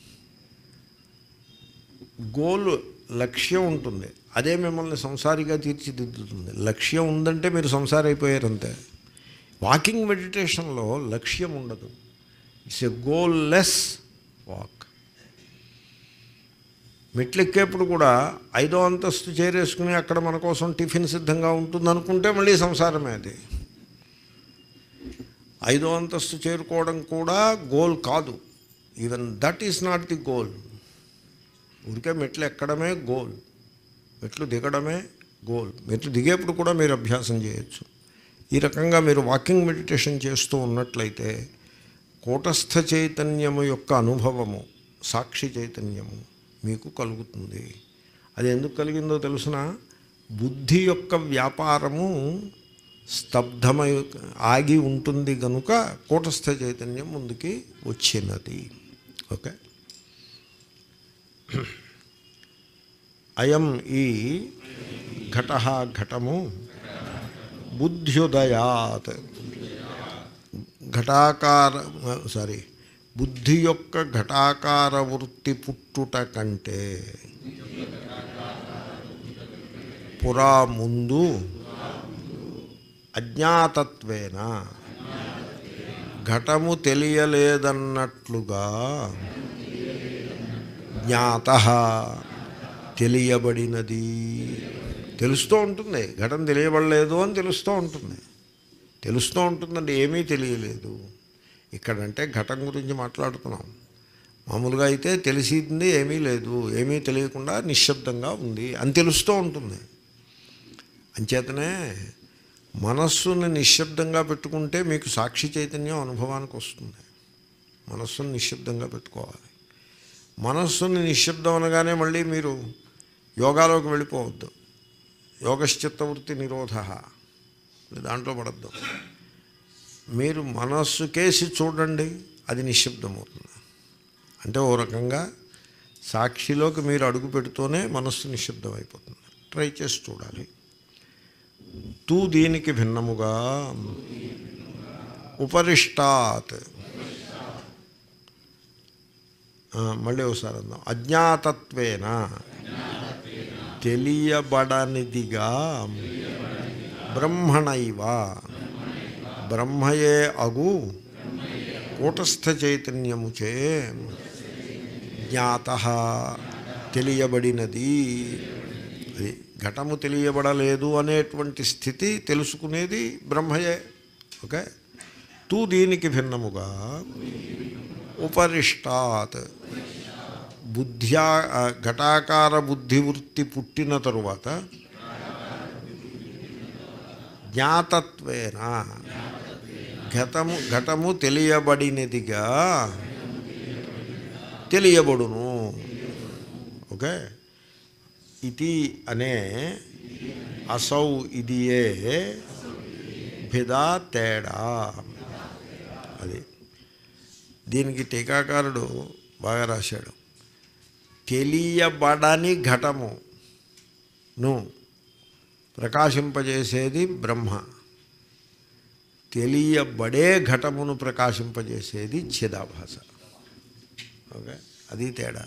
గోల్ లక్ష్యం ఉంటుంది అదే మిమ్మల్ని సంసారిగా తీర్చిదిద్దుతుంది లక్ష్యం ఉందంటే మీరు సంసారి అయిపోయారంతే వాకింగ్ మెడిటేషన్లో లక్ష్యం ఉండదు it's a goalless walk మెట్లెక్కేప్పుడు కూడా ఐదో అంతస్తు చేరేసుకుని అక్కడ మన కోసం టిఫిన్ సిద్ధంగా ఉంటుంది అనుకుంటే మళ్ళీ సంసారమే అది ఐదో అంతస్తు చేరుకోవడం కూడా గోల్ కాదు even that is not the goal ఊరికే మెట్లు ఎక్కడమే గోల్ మెట్లు దిగడమే గోల్ మెట్లు దిగేప్పుడు కూడా మీరు అభ్యాసం చేయొచ్చు ఈ రకంగా మీరు వాకింగ్ మెడిటేషన్ చేస్తూ ఉన్నట్లయితే కూటస్థ చైతన్యము యొక్క అనుభవము సాక్షి చైతన్యము మీకు కలుగుతుంది అది ఎందుకు కలిగిందో తెలుసిన బుద్ధి యొక్క వ్యాపారము స్తబ్దమై ఆగి ఉంటుంది కనుక కూటస్థ చైతన్యం ముందుకి వచ్చినది ఓకే అయం ఈ ఘట ఘటము బుద్ధ్యుదయాత్ ఘటాకార సారీ బుద్ధి యొక్క ఘటాకార వృత్తి పుట్టుట కంటే పురా ముందు అజ్ఞాతత్వేన ఘటము తెలియలేదన్నట్లుగా జ్ఞాత తెలియబడినది తెలుస్తూ ఉంటుంది ఘటన తెలియబడలేదు అని తెలుస్తూ ఉంటుంది తెలుస్తూ ఉంటుందండి ఏమీ తెలియలేదు ఇక్కడంటే ఘటం గురించి మాట్లాడుతున్నాం మామూలుగా అయితే తెలిసింది ఏమీ లేదు ఏమీ తెలియకుండా నిశ్శబ్దంగా ఉంది అని తెలుస్తూ ఉంటుంది అంచేతనే మనస్సుని నిశ్శబ్దంగా పెట్టుకుంటే మీకు సాక్షి చైతన్యం అనుభవానికి వస్తుంది మనస్సుని నిశ్శబ్దంగా పెట్టుకోవాలి మనస్సుని నిశ్శబ్దం అనగానే మళ్ళీ మీరు యోగాలోకి వెళ్ళిపోవద్దు యోగశ్చిత్తవృత్తి నిరోధ దాంట్లో పడద్దు మీరు మనస్సు కేసి చూడండి అది నిశ్శబ్దమవుతుంది అంటే ఓ రకంగా సాక్షిలోకి మీరు అడుగు పెడుతూనే మనస్సు నిశ్శబ్దం అయిపోతుంది ట్రై చేసి చూడాలి తూ దీనికి భిన్నముగా ఉపరిష్టాత్ ఆ, మళ్ళీ ఒకసారి అందాం అజ్ఞాతత్వేన తెలియబడనిదిగా బ్రహ్మణైవ బ్రహ్మయే అగు కూటస్థ చైతన్యముచే జ్ఞాత తెలియబడినది అది ఘటము తెలియబడలేదు అనేటువంటి స్థితి తెలుసుకునేది బ్రహ్మయే ఓకే తూ దీనికి భిన్నముగా ఉపరిష్టాత్ బుద్ధ్యా ఆ, ఘటాకార బుద్ధివృత్తి పుట్టిన తరువాత జ్ఞాతత్వేన ఘటము ఘటము తెలియబడినదిగా తెలియబడును ఓకే ఇది అనే అసౌ ఇదియే భిదా తేడా అది దీనికి టీకాకారుడు బాగా రాశాడు తెలియబడని ఘటము ను ప్రకాశింపజేసేది బ్రహ్మ తెలియబడే ఘటమును ప్రకాశింపజేసేది చిదాభాస ఓకే అది తేడా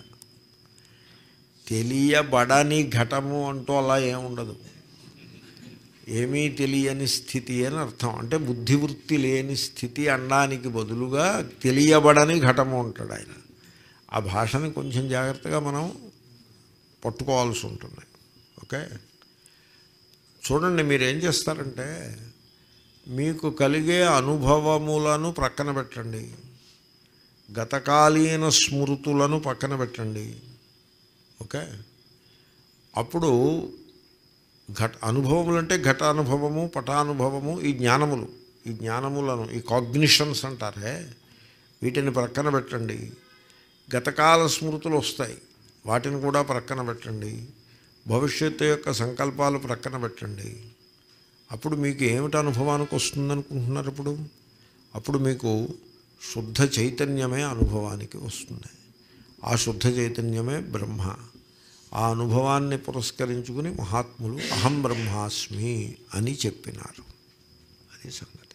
తెలియబడని ఘటము అంటూ అలా ఏముండదు ఏమీ తెలియని స్థితి అని అర్థం అంటే బుద్ధివృత్తి లేని స్థితి అనడానికి బదులుగా తెలియబడని ఘటము అంటాడు ఆయన ఆ భాషని కొంచెం జాగ్రత్తగా మనం పట్టుకోవాల్సి ఉంటుంది ఓకే చూడండి మీరు ఏం చేస్తారంటే మీకు కలిగే అనుభవములను ప్రక్కన పెట్టండి గతకాలీన స్మృతులను పక్కన పెట్టండి ఓకే అప్పుడు ఘట అనుభవములు అంటే ఘటానుభవము పటానుభవము ఈ జ్ఞానములు ఈ జ్ఞానములను ఈ కాగ్నిషన్స్ అంటారే వీటిని ప్రక్కన పెట్టండి గతకాల స్మృతులు వస్తాయి వాటిని కూడా ప్రక్కన పెట్టండి భవిష్యత్తు యొక్క సంకల్పాలు ప్రక్కన పెట్టండి అప్పుడు మీకు ఏమిటి అనుభవానికి వస్తుందనుకుంటున్నారు ఇప్పుడు అప్పుడు మీకు శుద్ధ చైతన్యమే అనుభవానికి వస్తుంది ఆ శుద్ధ చైతన్యమే బ్రహ్మ ఆ అనుభవాన్ని పురస్కరించుకుని మహాత్ములు అహం బ్రహ్మాస్మి అని చెప్పినారు అది సంగతి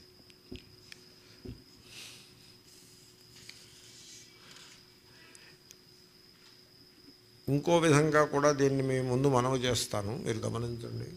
ఇంకో విధంగా కూడా దీన్ని మీ ముందు మనవి చేస్తాను మీరు గమనించండి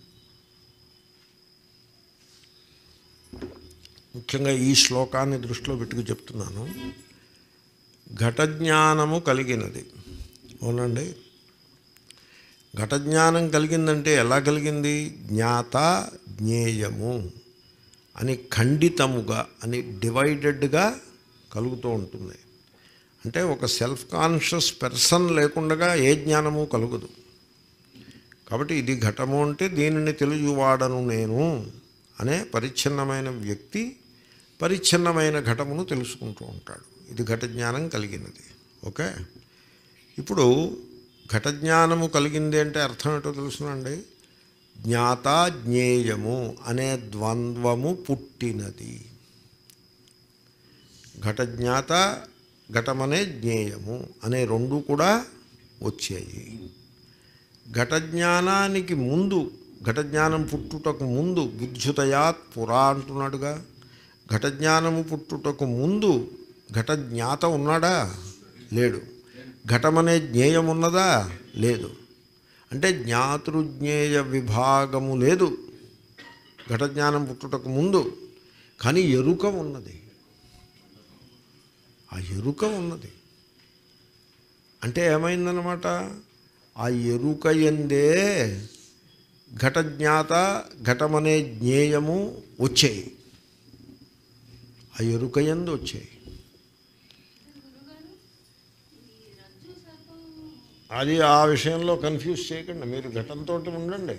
ముఖ్యంగా ఈ శ్లోకాన్ని దృష్టిలో పెట్టుకు చెప్తున్నాను ఘట జ్ఞానము కలిగినది అవునండి ఘట జ్ఞానం కలిగిందంటే ఎలా కలిగింది జ్ఞాత జ్ఞేయము అని ఖండితముగా అని డివైడెడ్గా కలుగుతూ ఉంటుంది అంటే ఒక సెల్ఫ్ కాన్షియస్ పర్సన్ లేకుండా ఏ జ్ఞానము కలుగదు కాబట్టి ఇది ఘటము అంటే దీనిని తెలుగువాడను నేను అనే పరిచ్ఛిన్నమైన వ్యక్తి పరిచ్ఛిన్నమైన ఘటమును తెలుసుకుంటూ ఉంటాడు ఇది ఘట జ్ఞానం కలిగినది ఓకే ఇప్పుడు ఘట జ్ఞానము కలిగింది అంటే అర్థం ఏంటో తెలుసునండి జ్ఞాత జ్ఞేయము అనే ద్వంద్వము పుట్టినది ఘట జ్ఞాత ఘటమనే జ్ఞేయము అనే రెండు కూడా వచ్చాయి ఘట జ్ఞానానికి ముందు ఘట జ్ఞానం పుట్టుటకు ముందు బుద్ధుతయాత్ పురా అంటున్నాడుగా ఘట జ్ఞానము పుట్టుటకు ముందు ఘట జ్ఞాత ఉన్నాడా లేడు ఘటమనే జ్ఞేయం ఉన్నదా లేదు అంటే జ్ఞాతృజ్ఞేయ విభాగము లేదు ఘట జ్ఞానం పుట్టుటకు ముందు కానీ ఎరుక ఉన్నది ఆ ఎరుక ఉన్నది అంటే ఏమైందనమాట ఆ ఎరుక ఎందే ఘట జ్ఞాత ఘటమనే జ్ఞేయము వచ్చాయి ఆ ఎరుక ఎందు వచ్చాయి అది ఆ విషయంలో కన్ఫ్యూజ్ చేయకండి మీరు ఘటంతో ఉండండి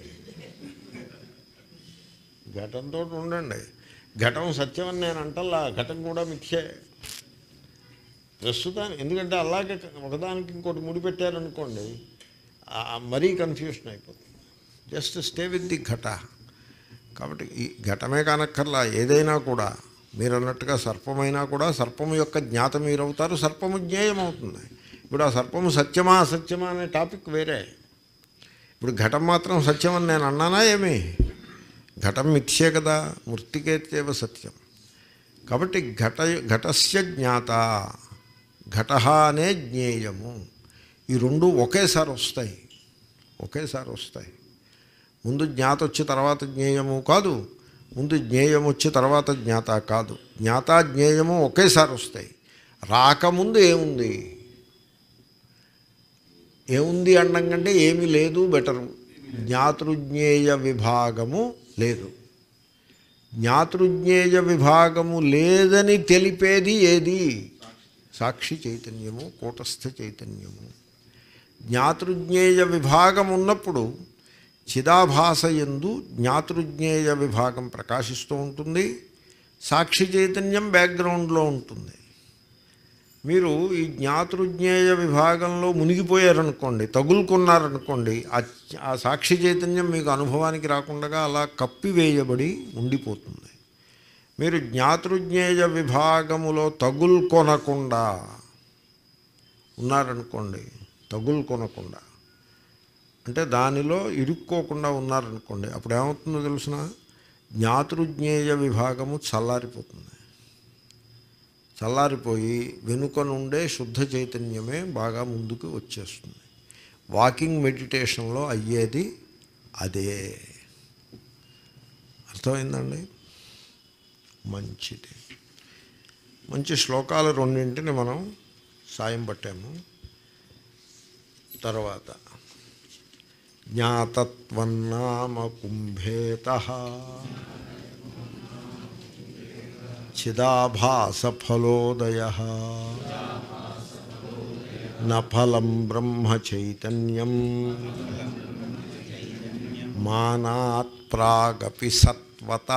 ఘటంతో ఉండండి ఘటం సత్యం అని నేను అంటల్లా ఘటం కూడా మిథ్యే ప్రస్తుతాన్ని ఎందుకంటే అలాగే ఒకదానికి ఇంకోటి ముడిపెట్టారనుకోండి ఆ మరీ కన్ఫ్యూషన్ అయిపోతుంది జస్ట్ స్టే విత్ ది ఘట కాబట్టి ఈ ఘటమే కానక్కర్లా ఏదైనా కూడా మీరు అన్నట్టుగా సర్పమైనా కూడా సర్పము యొక్క జ్ఞాత మీరవుతారు సర్పము జ్ఞేయం అవుతుంది ఇప్పుడు ఆ సర్పము సత్యమా అసత్యమా అనే టాపిక్ వేరే ఇప్పుడు ఘటం మాత్రం సత్యం అని నేను అన్నానా ఏమి ఘటం మిథ్యే కదా మృతికేత్యేవ సత్యం కాబట్టి ఘట ఘటస్య జ్ఞాత ఘట అనే జ్ఞేయము ఈ రెండు ఒకేసారి వస్తాయి ఒకేసారి వస్తాయి ముందు జ్ఞాత వచ్చి తర్వాత జ్ఞేయము కాదు ముందు జ్ఞేయం వచ్చి తర్వాత జ్ఞాత కాదు జ్ఞాత జ్ఞేయము ఒకేసారి వస్తాయి రాకముందు ఏముంది ఏముంది అనడం కంటే ఏమీ లేదు బెటరు జ్ఞాతృజ్ఞేయ విభాగము లేదు జ్ఞాతృజ్ఞేయ విభాగము లేదని తెలిపేది ఏది సాక్షి చైతన్యము కూటస్థ చైతన్యము జ్ఞాతృజ్ఞేయ విభాగం ఉన్నప్పుడు చిదాభాస ఎందు జ్ఞాతృజ్ఞేయ విభాగం ప్రకాశిస్తూ ఉంటుంది సాక్షి చైతన్యం బ్యాక్గ్రౌండ్లో ఉంటుంది మీరు ఈ జ్ఞాతృజ్ఞేయ విభాగంలో మునిగిపోయారనుకోండి తగులుకున్నారనుకోండి ఆ ఆ సాక్షి చైతన్యం మీకు అనుభవానికి రాకుండా అలా కప్పివేయబడి ఉండిపోతుంది మీరు జ్ఞాతృజ్ఞేయ విభాగములో తగులుకొనకుండా ఉన్నారనుకోండి తగులుకొనకుండా అంటే దానిలో ఇరుక్కోకుండా ఉన్నారనుకోండి అప్పుడు ఏమవుతుందో తెలుసిన జ్ఞాతృజ్ఞేయ విభాగము చల్లారిపోతుంది చల్లారిపోయి వెనుక నుండే శుద్ధ చైతన్యమే బాగా ముందుకు వచ్చేస్తుంది వాకింగ్ మెడిటేషన్లో అయ్యేది అదే అర్థమైందండి మంచిది మంచి శ్లోకాలు రెండింటిని మనం సాయం పట్టాము తర్వాత జ్ఞాతత్వన్నామ కుంభేత చిదాభాసఫలోదయ నఫలం బ్రహ్మ చైతన్యం మానాత్ ప్రాగపి సత్వత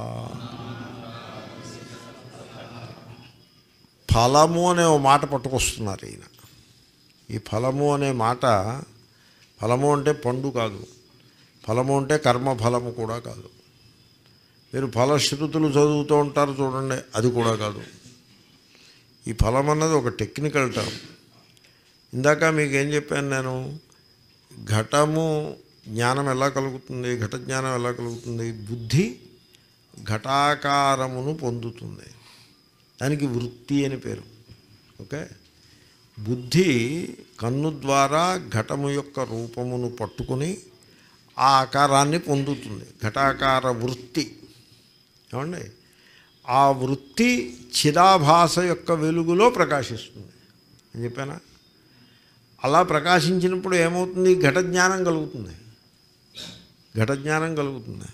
ఫలము అనే ఓ మాట పట్టుకొస్తున్నారు ఈయన ఈ ఫలము అనే మాట ఫలము అంటే పండు కాదు ఫలము అంటే కర్మఫలము కూడా కాదు మీరు ఫలశ్రుతులు చదువుతూ ఉంటారు చూడండి అది కూడా కాదు ఈ ఫలం అన్నది ఒక టెక్నికల్ టర్మ్ ఇందాక మీకు ఏం చెప్పాను నేను ఘటము జ్ఞానం ఎలా కలుగుతుంది ఘట జ్ఞానం ఎలా కలుగుతుంది బుద్ధి ఘటాకారమును పొందుతుంది దానికి వృత్తి అని పేరు ఓకే బుద్ధి కన్ను ద్వారా ఘటము యొక్క రూపమును పట్టుకుని ఆ ఆకారాన్ని పొందుతుంది ఘటాకార వృత్తి ఏమండి ఆ వృత్తి చిదాభాస యొక్క వెలుగులో ప్రకాశిస్తుంది అని చెప్పానా అలా ప్రకాశించినప్పుడు ఏమవుతుంది ఘట జ్ఞానం కలుగుతుంది ఘట జ్ఞానం కలుగుతుంది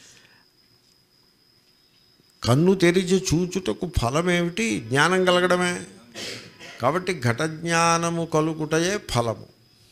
కన్ను తెరిచి చూచుటకు ఫలమేమిటి జ్ఞానం కలగడమే కాబట్టి ఘట జ్ఞానము కలుగుటయే ఫలము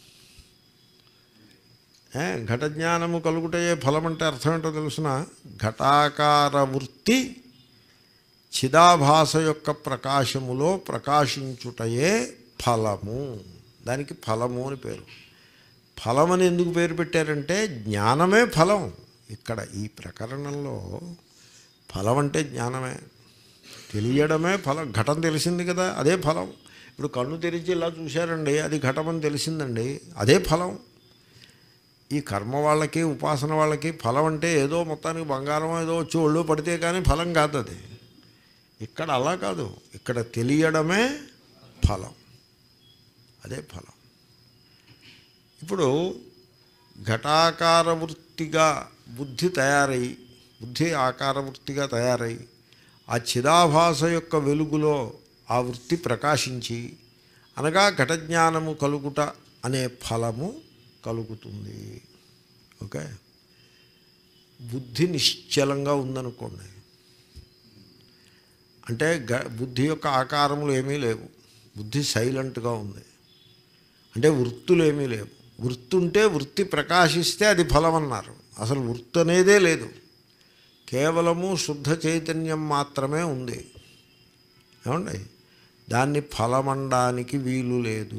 ఏ, ఘట జ్ఞానము కలుగుటయే ఫలం అంటే అర్థం ఏంటో తెలుసిన ఘటాకార వృత్తి చిదాభాస యొక్క ప్రకాశములో ప్రకాశించుటయే ఫలము దానికి ఫలము అని పేరు ఫలమని ఎందుకు పేరు పెట్టారంటే జ్ఞానమే ఫలం ఇక్కడ ఈ ప్రకరణంలో ఫలం అంటే జ్ఞానమే తెలియడమే ఫలం ఘటం తెలిసింది కదా అదే ఫలం ఇప్పుడు కన్ను తెరిచి ఇలా చూశారండి అది ఘటమని తెలిసిందండి అదే ఫలం ఈ కర్మ వాళ్ళకి ఉపాసన వాళ్ళకి ఫలం అంటే ఏదో మొత్తానికి బంగారం ఏదో వచ్చి ఒళ్ళు పడితే కానీ ఫలం కాదు అది ఇక్కడ అలా కాదు ఇక్కడ తెలియడమే ఫలం అదే ఫలం ఇప్పుడు ఘటాకార వృత్తిగా బుద్ధి తయారై బుద్ధి ఆకార వృత్తిగా తయారై ఆ చిదాభాస యొక్క వెలుగులో ఆ వృత్తి ప్రకాశించి అనగా ఘట జ్ఞానము కలుగుట అనే ఫలము కలుగుతుంది ఓకే బుద్ధి నిశ్చలంగా ఉందనుకోండి అంటే గ బుద్ధి యొక్క ఆకారములు ఏమీ లేవు బుద్ధి సైలెంట్గా ఉంది అంటే వృత్తులు ఏమీ లేవు వృత్తి ఉంటే వృత్తి ప్రకాశిస్తే అది ఫలం అన్నారు అసలు వృత్తి అనేదే లేదు కేవలము శుద్ధ చైతన్యం మాత్రమే ఉంది ఏమండి దాన్ని ఫలమండానికి వీలు లేదు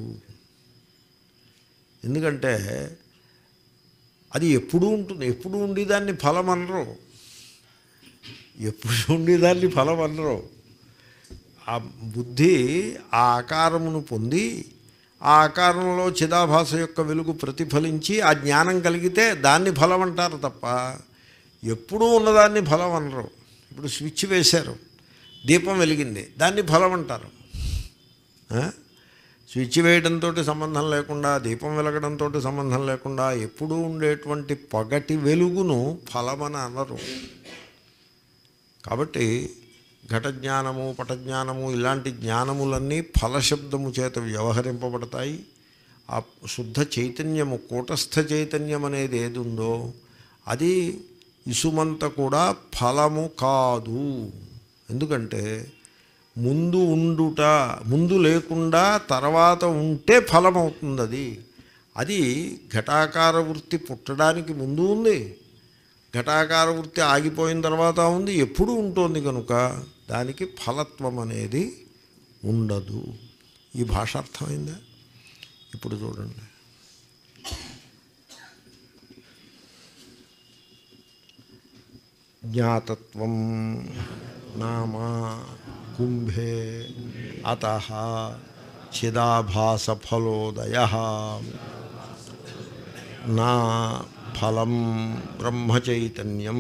ఎందుకంటే అది ఎప్పుడూ ఉంటుంది ఎప్పుడు ఉండి దాన్ని ఫలం అనరు ఎప్పుడు ఉండి దాన్ని ఫలం అనరు ఆ బుద్ధి ఆ ఆకారమును పొంది ఆ ఆకారంలో చిదాభాస యొక్క వెలుగు ప్రతిఫలించి ఆ జ్ఞానం కలిగితే దాన్ని ఫలం అంటారు తప్ప ఎప్పుడూ ఉన్నదాన్ని ఫలం అనరు ఇప్పుడు స్విచ్ వేశారు దీపం వెలిగింది దాన్ని ఫలం అంటారు ఆ? స్విచ్ వేయడంతో సంబంధం లేకుండా దీపం వెలగడంతో సంబంధం లేకుండా ఎప్పుడూ ఉండేటువంటి పగటి వెలుగును ఫలమని అనరు కాబట్టి ఘట జ్ఞానము పటజ్ఞానము ఇలాంటి జ్ఞానములన్నీ ఫలశబ్దము చేత వ్యవహరింపబడతాయి ఆ శుద్ధ చైతన్యము కూటస్థ చైతన్యం అనేది ఏది ఉందో అది ఇసుమంత కూడా ఫలము కాదు ఎందుకంటే ముందు ఉండుట ముందు లేకుండా తర్వాత ఉంటే ఫలం అవుతుంది అది అది ఘటాకార వృత్తి పుట్టడానికి ముందు ఉంది ఘటాకార వృత్తి ఆగిపోయిన తర్వాత ఉంది ఎప్పుడు ఉంటుంది కనుక దానికి ఫలత్వం అనేది ఉండదు ఈ భాష అర్థమైందా ఇప్పుడు చూడండి జ్ఞాతత్వం నామా కుంభే అత చిదాభాసఫలోదయ నా ఫలం బ్రహ్మచైతన్యం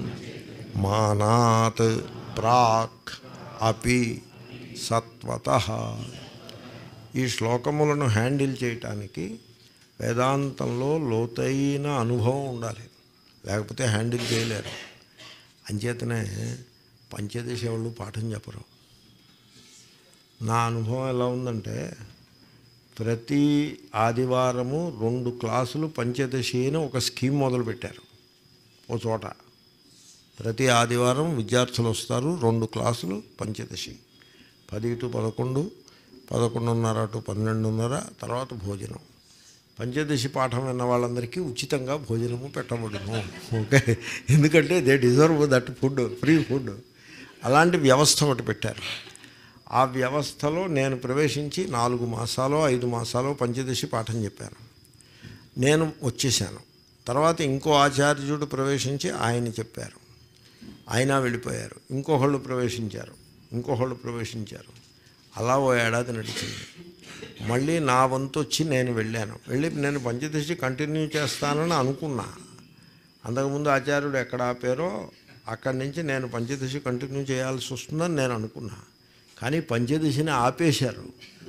మానాత్ ప్రాక్ అపి సత్వత ఈ శ్లోకములను హ్యాండిల్ చేయటానికి వేదాంతంలో లోతైన అనుభవం ఉండాలి లేకపోతే హ్యాండిల్ చేయలేరు అంచేతనే పంచదశ వాళ్ళు పాఠం చెప్పరు నా అనుభవం ఎలా ఉందంటే ప్రతి ఆదివారము రెండు క్లాసులు పంచదశి అని ఒక స్కీమ్ మొదలుపెట్టారు ఓ చోట ప్రతి ఆదివారం విద్యార్థులు వస్తారు రెండు క్లాసులు పంచదశి పది టు పదకొండు పదకొండున్నర టు పన్నెండున్నర తర్వాత భోజనం పంచదశి పాఠం విన్న వాళ్ళందరికీ ఉచితంగా భోజనము పెట్టబడును ఓకే ఎందుకంటే they deserve that food free food అలాంటి వ్యవస్థ ఒకటి పెట్టారు ఆ వ్యవస్థలో నేను ప్రవేశించి నాలుగు మాసాలు ఐదు మాసాలు పంచదశి పాఠం చెప్పాను నేను వచ్చేసాను తర్వాత ఇంకో ఆచార్యుడు ప్రవేశించి ఆయన చెప్పారు ఆయన వెళ్ళిపోయారు ఇంకొకళ్ళు ప్రవేశించారు ఇంకొకళ్ళు ప్రవేశించారు అలా ఓ ఏడాది నడిచింది మళ్ళీ నా వంతు వచ్చి నేను వెళ్ళాను వెళ్ళి నేను పంచదశి కంటిన్యూ చేస్తానని అనుకున్నా అంతకుముందు ఆచార్యుడు ఎక్కడ ఆపారో అక్కడి నుంచి నేను పంచదశి కంటిన్యూ చేయాల్సి వస్తుందని నేను అనుకున్నా కానీ పంచదశిని ఆపేశారు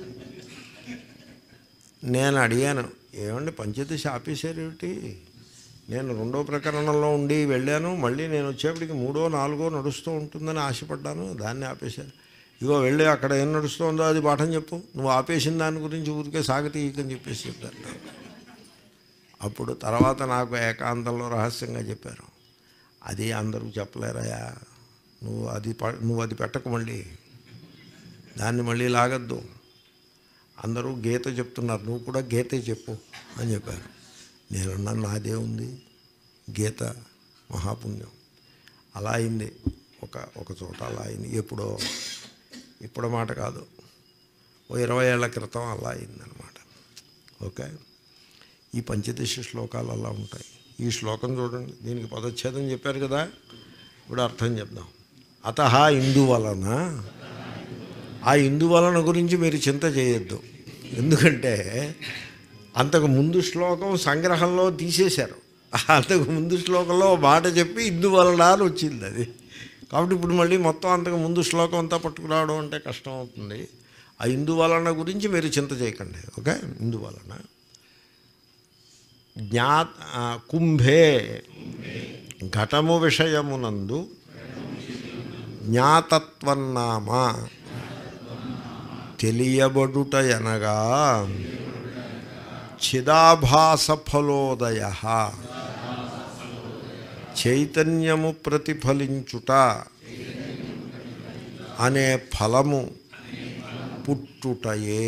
నేను అడిగాను ఏమండి పంచదశి ఆపేశారు ఏమిటి నేను రెండో ప్రకరణంలో ఉండి వెళ్ళాను మళ్ళీ నేను వచ్చేప్పటికి మూడో నాలుగో నడుస్తూ ఉంటుందని ఆశపడ్డాను దాన్ని ఆపేశారు ఇగో వెళ్ళి అక్కడ ఏం నడుస్తుందో అది పాఠం చెప్పు నువ్వు ఆపేసిన దాని గురించి ఊరికే సాగతి ఈకని చెప్పేసి చెప్పారు అప్పుడు తర్వాత నాకు ఏకాంతంలో రహస్యంగా చెప్పారు అది అందరూ చెప్పలేరయా నువ్వు అది ప- నువ్వు అది పెట్టకు మళ్ళీ దాన్ని మళ్ళీ లాగద్దు అందరూ గీత చెప్తున్నారు నువ్వు కూడా గీతే చెప్పు అని చెప్పారు నేనున్నా నాదే ఉంది గీత మహాపుణ్యం అలా అయింది ఒక ఒక చోట అలా అయింది ఎప్పుడో ఇప్పుడు మాట కాదు ఓ ఇరవై ఏళ్ల క్రితం అలా అయిందనమాట ఓకే ఈ పంచదశ శ్లోకాలు అలా ఉంటాయి ఈ శ్లోకం చూడండి దీనికి పదచ్ఛేదం చెప్పారు కదా ఇప్పుడు అర్థం చెప్దాం అత ఇందువలన ఆ ఇందువలన గురించి మీరు చింత చేయొద్దు ఎందుకంటే అంతకు ముందు శ్లోకం సంగ్రహంలో తీసేశారు అంతకు ముందు శ్లోకంలో ఓ మాట చెప్పి ఇందువలన అని వచ్చింది అది కాబట్టి ఇప్పుడు మళ్ళీ మొత్తం అంతకు ముందు శ్లోకం అంతా పట్టుకురావడం అంటే కష్టం అవుతుంది ఆ ఇందువలన గురించి మీరు చింత చేయకండి ఓకే ఇందువలన జ్ఞా ఆ, కుంభే ఘటము విషయమునందు జ్ఞాతత్వన్నామ తెలియబడుట అనగా చిదాభాస ఫలోదయ చైతన్యము ప్రతిఫలించుట అనే ఫలము పుట్టుటయే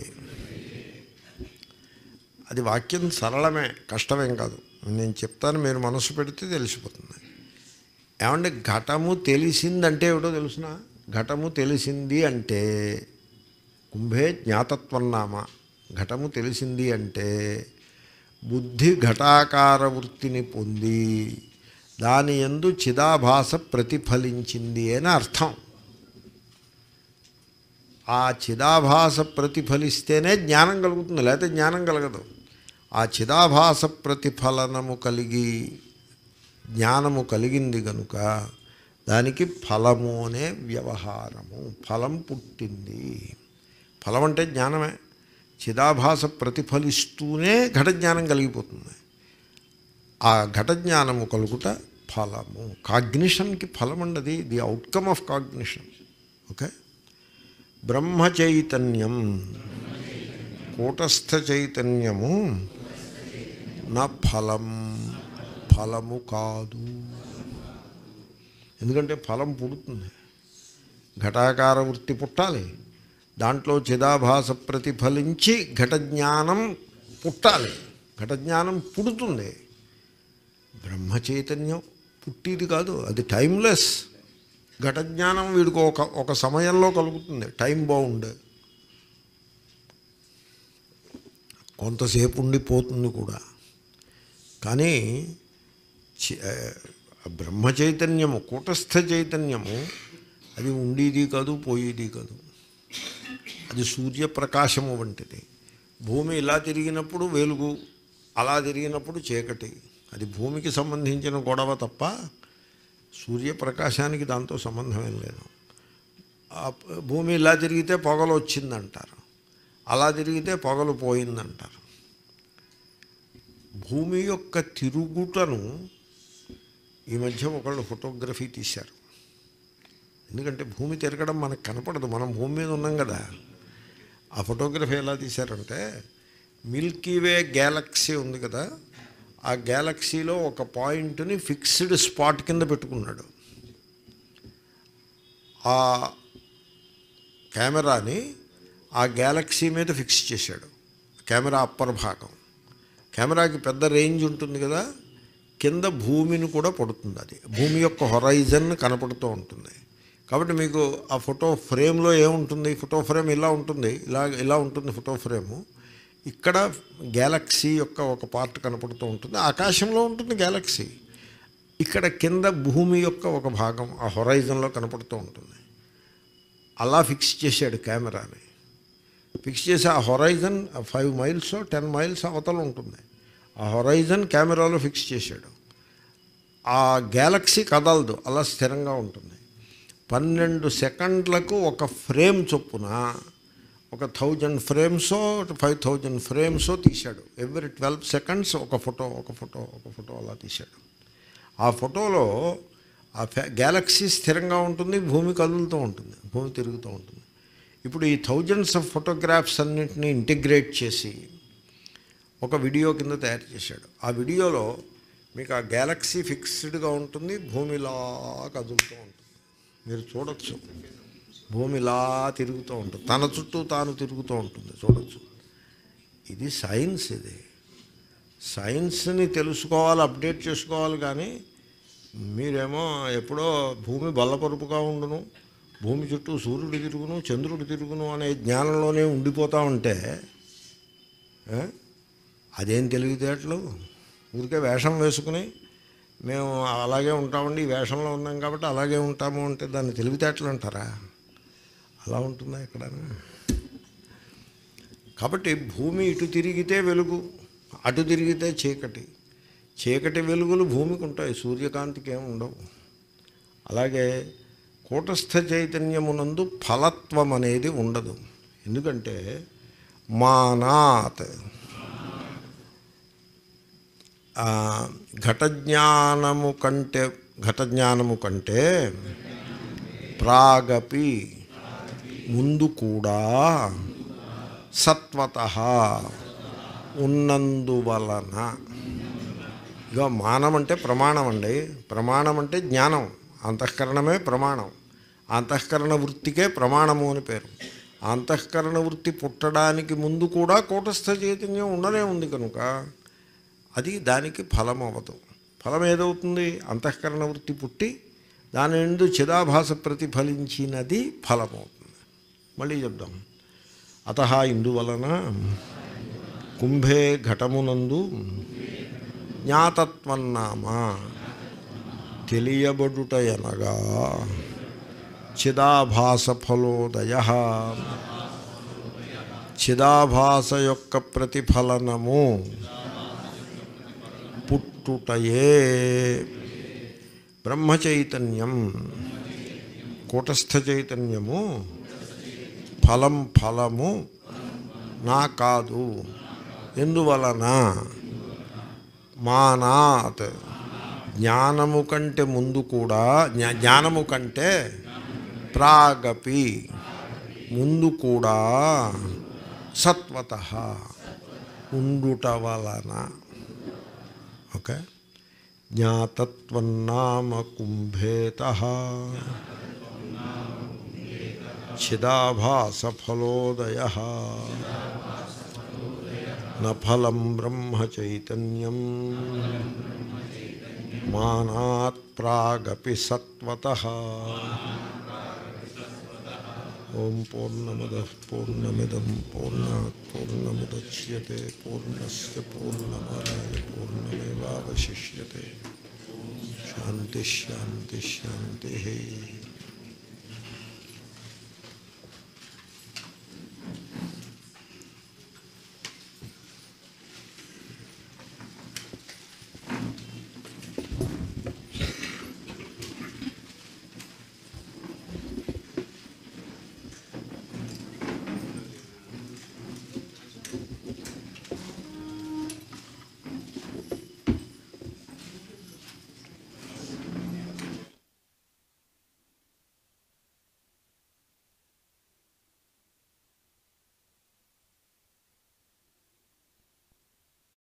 అది వాక్యం సరళమే కష్టమేం కాదు నేను చెప్తాను మీరు మనసు పెడితే తెలిసిపోతుంది ఏమంటే ఘటము తెలిసిందంటే ఏమిటో తెలుసిన ఘటము తెలిసింది అంటే కుంభే జ్ఞాతత్వన్నామ ఘటము తెలిసింది అంటే బుద్ధి ఘటాకార వృత్తిని పొంది దాని ఎందు చిదాభాస ప్రతిఫలించింది అని అర్థం ఆ చిదాభాస ప్రతిఫలిస్తేనే జ్ఞానం కలుగుతుంది లేకపోతే జ్ఞానం కలగదు ఆ చిదాభాస ప్రతిఫలనము కలిగి జ్ఞానము కలిగింది కనుక దానికి ఫలము అనే వ్యవహారము ఫలం పుట్టింది ఫలం అంటే జ్ఞానమే చిదాభాస ప్రతిఫలిస్తూనే ఘట జ్ఞానం కలిగిపోతుంది ఆ ఘట జ్ఞానము కలుగుట ఫలము కాగ్నిషన్కి ఫలం ఉండదు the outcome of cognition okay Brahma చైతన్యం కూటస్థ చైతన్యము నా ఫలం ఫలము కాదు ఎందుకంటే ఫలం పుడుతుంది ఘటాకార వృత్తి పుట్టాలి దాంట్లో చిదాభాస ప్రతిఫలించి ఘట జ్ఞానం పుట్టాలి ఘట జ్ఞానం పుడుతుంది బ్రహ్మ చైతన్యం పుట్టిది కాదు అది టైమ్లెస్ ఘట జ్ఞానం వీడికి ఒక ఒక సమయంలో కలుగుతుంది టైం బాగుండే కొంతసేపు ఉండిపోతుంది కూడా కానీ చి- ఆ, బ్రహ్మ చైతన్యము కూటస్థ చైతన్యము అది ఉండేది కాదు పోయేది కాదు అది సూర్యప్రకాశము వంటిది భూమి ఇలా తిరిగినప్పుడు వెలుగు అలా తిరిగినప్పుడు చీకటి అది భూమికి సంబంధించిన గొడవ తప్ప సూర్యప్రకాశానికి దాంతో సంబంధమేం లేదు ఆ ప- భూమి ఇలా తిరిగితే పొగలు వచ్చిందంటారు అలా తిరిగితే పొగలు పోయిందంటారు భూమి యొక్క తిరుగుటను ఈ మధ్య ఒకళ్ళు ఫోటోగ్రఫీ తీశారు ఎందుకంటే భూమి తిరగడం మనకు కనపడదు మనం భూమి మీద ఉన్నాం కదా ఆ ఫోటోగ్రఫీ ఎలా తీశారంటే మిల్కీవే గ్యాలక్సీ ఉంది కదా ఆ గ్యాలక్సీలో ఒక పాయింట్ని ఫిక్స్డ్ స్పాట్ కింద పెట్టుకున్నాడు ఆ కెమెరాని ఆ గ్యాలక్సీ మీద ఫిక్స్ చేశాడు కెమెరా అప్పర్ భాగం కెమెరాకి పెద్ద రేంజ్ ఉంటుంది కదా కింద భూమిని కూడా పడుతుంది అది భూమి యొక్క హొరైజన్ కనపడుతూ ఉంటుంది కాబట్టి మీకు ఆ ఫోటో ఫ్రేమ్లో ఏముంటుంది ఫోటో ఫ్రేమ్ ఇలా ఉంటుంది ఇలా ఇలా ఉంటుంది ఫోటో ఫ్రేము ఇక్కడ గ్యాలక్సీ యొక్క ఒక పార్ట్ కనపడుతూ ఉంటుంది ఆకాశంలో ఉంటుంది గ్యాలక్సీ ఇక్కడ కింద భూమి యొక్క ఒక భాగం ఆ హొరైజన్లో కనపడుతూ ఉంటుంది అలా ఫిక్స్ చేశాడు కెమెరాని ఫిక్స్ చేసి ఆ horizon five miles ten miles అవతల ఉంటుంది ఆ హొరైజన్ కెమెరాలో ఫిక్స్ చేశాడు ఆ గ్యాలక్సీ కదలదు అలా స్థిరంగా ఉంటుంది పన్నెండు సెకండ్లకు ఒక ఫ్రేమ్ చొప్పున ఒక థౌజండ్ ఫ్రేమ్సో ఫైవ్ థౌజండ్ ఫ్రేమ్సో తీశాడు ఎవ్రీ ట్వెల్వ్ సెకండ్స్ ఒక ఫోటో ఒక ఫోటో ఒక ఫోటో అలా తీశాడు ఆ ఫోటోలో ఆ గ్యాలక్సీ స్థిరంగా ఉంటుంది భూమి కదులుతూ ఉంటుంది భూమి తిరుగుతూ ఉంటుంది ఇప్పుడు ఈ థౌజండ్స్ ఆఫ్ ఫోటోగ్రాఫ్స్ అన్నింటినీ ఇంటిగ్రేట్ చేసి ఒక వీడియో కింద తయారు చేశాడు ఆ వీడియోలో మీకు ఆ గ్యాలక్సీ ఫిక్స్డ్గా ఉంటుంది భూమిలా కదులుతూ ఉంటుంది మీరు చూడొచ్చు భూమిలా తిరుగుతూ ఉంటుంది తన చుట్టూ తాను తిరుగుతూ ఉంటుంది చూడొచ్చు ఇది సైన్స్ ఇది సైన్స్ని తెలుసుకోవాలి అప్డేట్ చేసుకోవాలి కానీ మీరేమో ఎప్పుడో భూమి బల్లపరుపుగా ఉండును భూమి చుట్టూ సూర్యుడు తిరుగును చంద్రుడు తిరుగును అనే జ్ఞానంలోనే ఉండిపోతూ ఉంటే ఏ? అదేం తెలివితేటలు ఊరికే వేషం వేసుకుని మేము అలాగే ఉంటామండి ఈ వేషంలో ఉన్నాం కాబట్టి అలాగే ఉంటాము అంటే దాన్ని తెలివితేటలు అంటారా అలా ఉంటుందా ఎక్కడ కాబట్టి భూమి ఇటు తిరిగితే వెలుగు అటు తిరిగితే చీకటి చీకటి వెలుగులు భూమికి ఉంటాయి సూర్యకాంతికి ఏమి ఉండవు అలాగే కూటస్థ చైతన్యమునందు ఫలత్వం అనేది ఉండదు ఎందుకంటే మానాత్ ఆ, ఘటజ్ఞానము కంటే ఘటజ్ఞానము కంటే ప్రాగపి ముందు కూడా సత్వత ఉన్నందువలన ఇక మానం అంటే ప్రమాణం అండి ప్రమాణం అంటే జ్ఞానం అంతఃకరణమే ప్రమాణం అంతఃకరణ వృత్తికే ప్రమాణము అని పేరు అంతఃకరణ వృత్తి పుట్టడానికి ముందు కూడా కూటస్థ చైతన్యం ఉండనే ఉంది కనుక అది దానికి ఫలం అవ్వదు ఫలం ఏదవుతుంది అంతఃకరణ వృత్తి పుట్టి దాని నుండి చిదాభాస ప్రతిఫలించినది ఫలమవుతుంది మళ్ళీ చెప్దాం అత ఇందువలన కుంభే ఘటమునందు జ్ఞాతత్వన్నామ తెలియబడుట ఎనగా చిదాభాస ఫలోదయ చిదాభాస యొక్క ప్రతిఫలనము పుట్టుటయే బ్రహ్మ చైతన్యం కూటస్థ చైతన్యము ఫలం ఫలము నా కాదు ఎందువలన మానాత్ జ్ఞానము కంటే ముందు కూడా జ్ఞా- జ్ఞానము కంటే ప్రాగపి ముందు కూడా సత్వత ఉండుట వలన ఓకే జ్ఞాతత్వన్నామ కుంభేత చిదాభాసఫలోదయ నఫలం బ్రహ్మ చైతన్యం మానాత్ ప్రాగపి సత్వత ఓం పూర్ణమద పూర్ణమిదం పూర్ణాత్ పూర్ణముద్యతే పూర్ణస్ పూర్ణమాదాయ పూర్ణమేవాశిష్యతే శాంతి శాంతి శాంతి